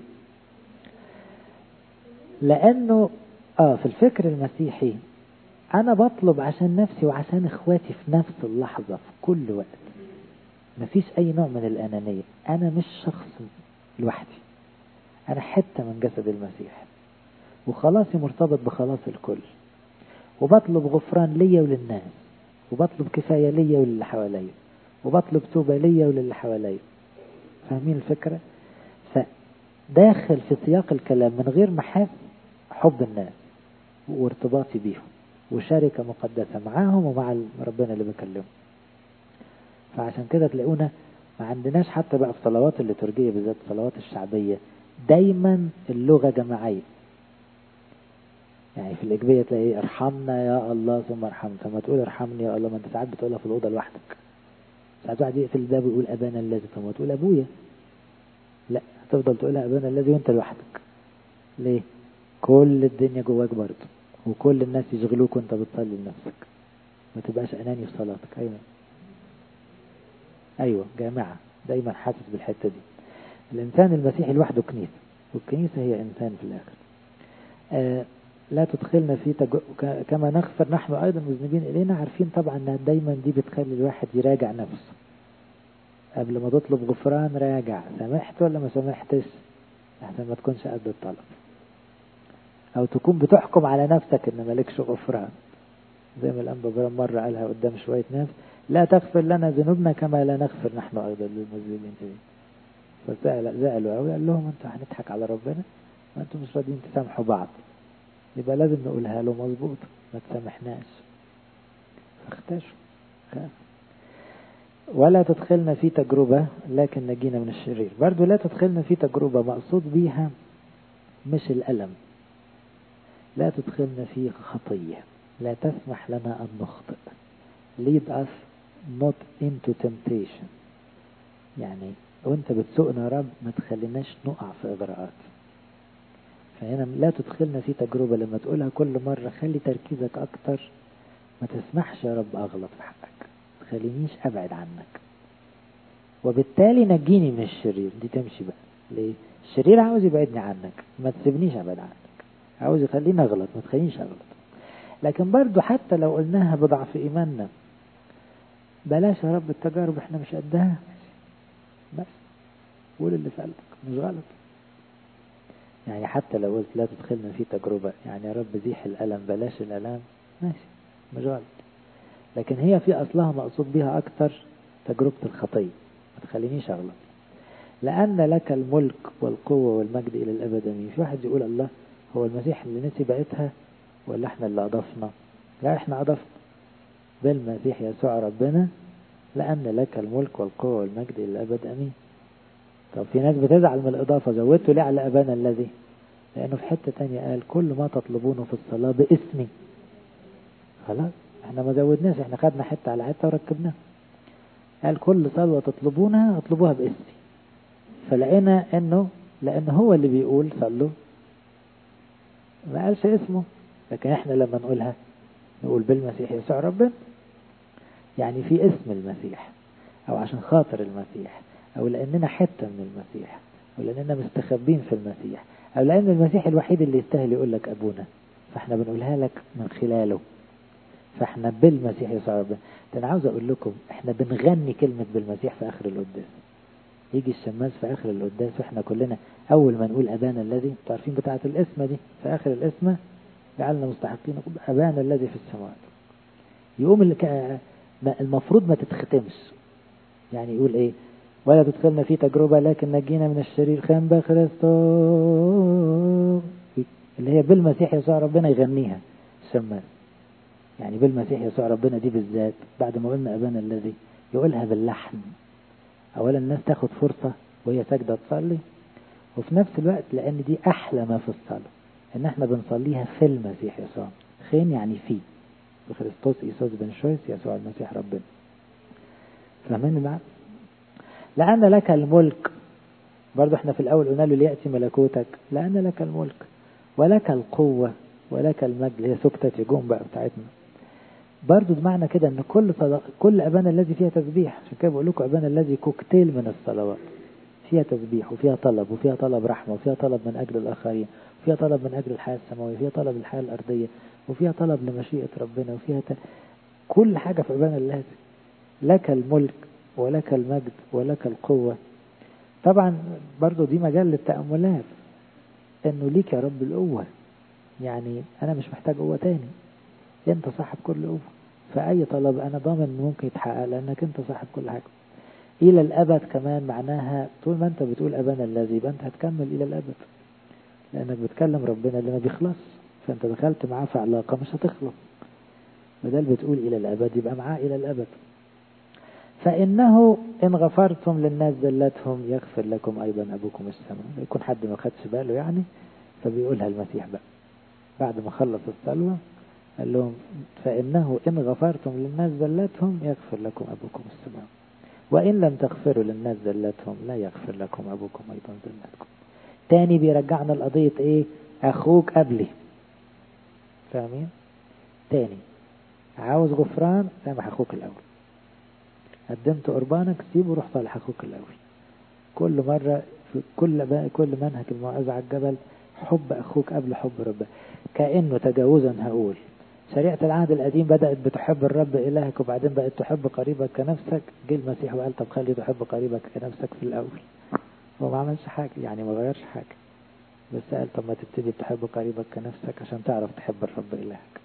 Speaker 1: لأنه آه في الفكر المسيحي أنا بطلب عشان نفسي وعشان إخواتي في نفس اللحظة في كل وقت مفيش أي نوع من الأنانية أنا مش شخص لوحدي أنا حتة من جسد المسيح وخلاصي مرتبط بخلاص الكل وبطلب غفران ليا وللناس وبطلب كفاية ليا وللي حواليا وبطلب توبة ليا وللي حواليا فاهمين الفكرة؟ فداخل في سياق الكلام من غير ما احس حب الناس وارتباطي بيهم وشركة مقدسة معاهم ومع ربنا اللي بكلمه فعشان كده تلاقونا ما عندناش حتى بقى في صلوات الليتورجية بالذات الصلوات الشعبية دايما اللغة جماعية يعني في الإجبية تلاقي ارحمنا يا الله ثم ارحمنا ثم تقول ارحمني يا الله ما انت ساعات بتقولها في الأوضة لوحدك ساعات واحد يقفل الباب ويقول أبانا الذي ثم تقول أبويا لا تفضل تقولها أبانا الذي وانت لوحدك ليه كل الدنيا جواك برضه وكل الناس يشغلوك وانت بتصلي لنفسك ما تبقاش أناني في صلاتك أيوة أيوة جامعة دايما حاسس بالحتة دي الإنسان المسيحي لوحده كنيسة والكنيسة هي إنسان في الآخر آه لا تدخلنا في تج... كما نغفر نحن أيضا مذنبين إلينا عارفين طبعا أنها دايما دي بتخلي الواحد يراجع نفسه قبل ما تطلب غفران راجع سامحت ولا ما سامحتش احسن ما تكونش قد الطلب او تكون بتحكم على نفسك ان مالكش غفران زي ما الانبا برام مرة قالها قدام شوية ناس لا تغفر لنا ذنوبنا كما لا نغفر نحن ايضا للمذنبين فزعلوا قوي قال لهم انتوا هنضحك على ربنا ما انتوا مش راضيين تسامحوا بعض يبقى لازم نقولها له مظبوط ما تسامحناش فاختشوا ولا تدخلنا في تجربة لكن نجينا من الشرير برضو لا تدخلنا في تجربة مقصود بيها مش الألم لا تدخلنا في خطية لا تسمح لنا أن نخطئ lead us not into temptation يعني وانت بتسوقنا يا رب ما تخليناش نقع في إغراءات فهنا لا تدخلنا في تجربة لما تقولها كل مرة خلي تركيزك أكتر ما تسمحش يا رب أغلط في حقك تخلينيش أبعد عنك وبالتالي نجيني من الشرير دي تمشي بقى ليه الشرير عاوز يبعدني عنك ما تسيبنيش أبعد عنك عاوز يخليني أغلط ما تخلينيش أغلط لكن برضو حتى لو قلناها بضعف إيماننا بلاش يا رب التجارب احنا مش قدها بس قول اللي في قلبك مش غلط يعني حتى لو قلت لا تدخلنا في تجربة يعني يا رب زيح الألم بلاش الألم ماشي مش غلط لكن هي في أصلها مقصود بها أكتر تجربة الخطية ما تخلينيش أغلط لأن لك الملك والقوة والمجد إلى الأبد أمين في واحد يقول الله هو المسيح اللي نسي بقيتها ولا احنا اللي أضفنا لا احنا أضفنا بالمسيح يسوع ربنا لأن لك الملك والقوة والمجد إلى الأبد أمين طب في ناس بتزعل من الإضافة زودته ليه على أبانا الذي لأنه في حتة تانية قال كل ما تطلبونه في الصلاة باسمي خلاص احنا ما زودناش احنا خدنا حتة على حتة وركبناها قال كل صلوة تطلبونها اطلبوها باسمي فلقينا انه لان هو اللي بيقول صلوا ما قالش اسمه لكن احنا لما نقولها نقول بالمسيح يسوع ربنا يعني في اسم المسيح او عشان خاطر المسيح او لاننا حتة من المسيح او لاننا مستخبين في المسيح او لان المسيح الوحيد اللي يستاهل يقول لك ابونا فاحنا بنقولها لك من خلاله فاحنا بالمسيح يسوع ربنا انا عاوز اقول لكم احنا بنغني كلمة بالمسيح في اخر القداس يجي الشماس في اخر القداس واحنا كلنا اول ما نقول ابانا الذي انتوا عارفين بتاعة الاسمة دي في اخر الاسمة جعلنا مستحقين ابانا الذي في السماوات يقوم اللي المفروض ما تتختمش يعني يقول ايه ولا تدخلنا في تجربة لكن نجينا من الشرير خان بخريستو اللي هي بالمسيح يسوع ربنا يغنيها الشماس يعني بالمسيح يسوع ربنا دي بالذات بعد ما قلنا أبانا الذي يقولها باللحن أولا الناس تاخد فرصة وهي ساجدة تصلي وفي نفس الوقت لأن دي أحلى ما في الصلاة إن احنا بنصليها في المسيح يسوع خين يعني فيه بخريستوس إيسوس بن شويس يسوع المسيح ربنا فاهمين معاك لأن لك الملك برضو احنا في الأول قلنا له ليأتي ملكوتك لأن لك الملك ولك القوة ولك المجد هي سكتة يجوم بقى بتاعتنا برضو بمعنى كده ان كل صلاة كل أبانا الذي فيها تسبيح عشان كده بقول لكم أبانا الذي كوكتيل من الصلوات فيها تسبيح وفيها طلب وفيها طلب رحمة وفيها طلب من أجل الآخرين وفيها طلب من أجل الحياة السماوية وفيها طلب الحياة الأرضية وفيها طلب لمشيئة ربنا وفيها ت... كل حاجة في أبانا الذي لك الملك ولك المجد ولك القوة طبعا برضو دي مجال للتأملات انه ليك يا رب القوة يعني انا مش محتاج قوة تاني انت صاحب كل قوة فأي طلب انا ضامن ممكن يتحقق لانك انت صاحب كل حاجة الى الابد كمان معناها طول ما انت بتقول ابانا الذي يبقى انت هتكمل الى الابد لانك بتكلم ربنا اللي ما بيخلص فانت دخلت معاه في علاقة مش هتخلص بدل بتقول الى الابد يبقى معاه الى الابد فإنه إن غفرتم للناس ذلتهم يغفر لكم أيضا أبوكم السماء يكون حد ما خدش باله يعني فبيقولها المسيح بقى بعد ما خلص الصلوة قال لهم فإنه إن غفرتم للناس ذلتهم يغفر لكم أبوكم السماء وإن لم تغفروا للناس ذلتهم لا يغفر لكم أبوكم أيضا ذلتكم تاني بيرجعنا القضية إيه أخوك قبلي فاهمين تاني عاوز غفران سامح أخوك الأول قدمت قربانك سيبه روح صالح اخوك الاول كل مرة في كل كل منهج الموعظة على الجبل حب اخوك قبل حب ربك كأنه تجاوزا هقول شريعة العهد القديم بدأت بتحب الرب إلهك وبعدين بقت تحب قريبك كنفسك جه المسيح وقال طب خلي تحب قريبك كنفسك في الأول هو ما عملش حاجة يعني ما غيرش حاجة بس قال طب ما تبتدي تحب قريبك كنفسك عشان تعرف تحب الرب إلهك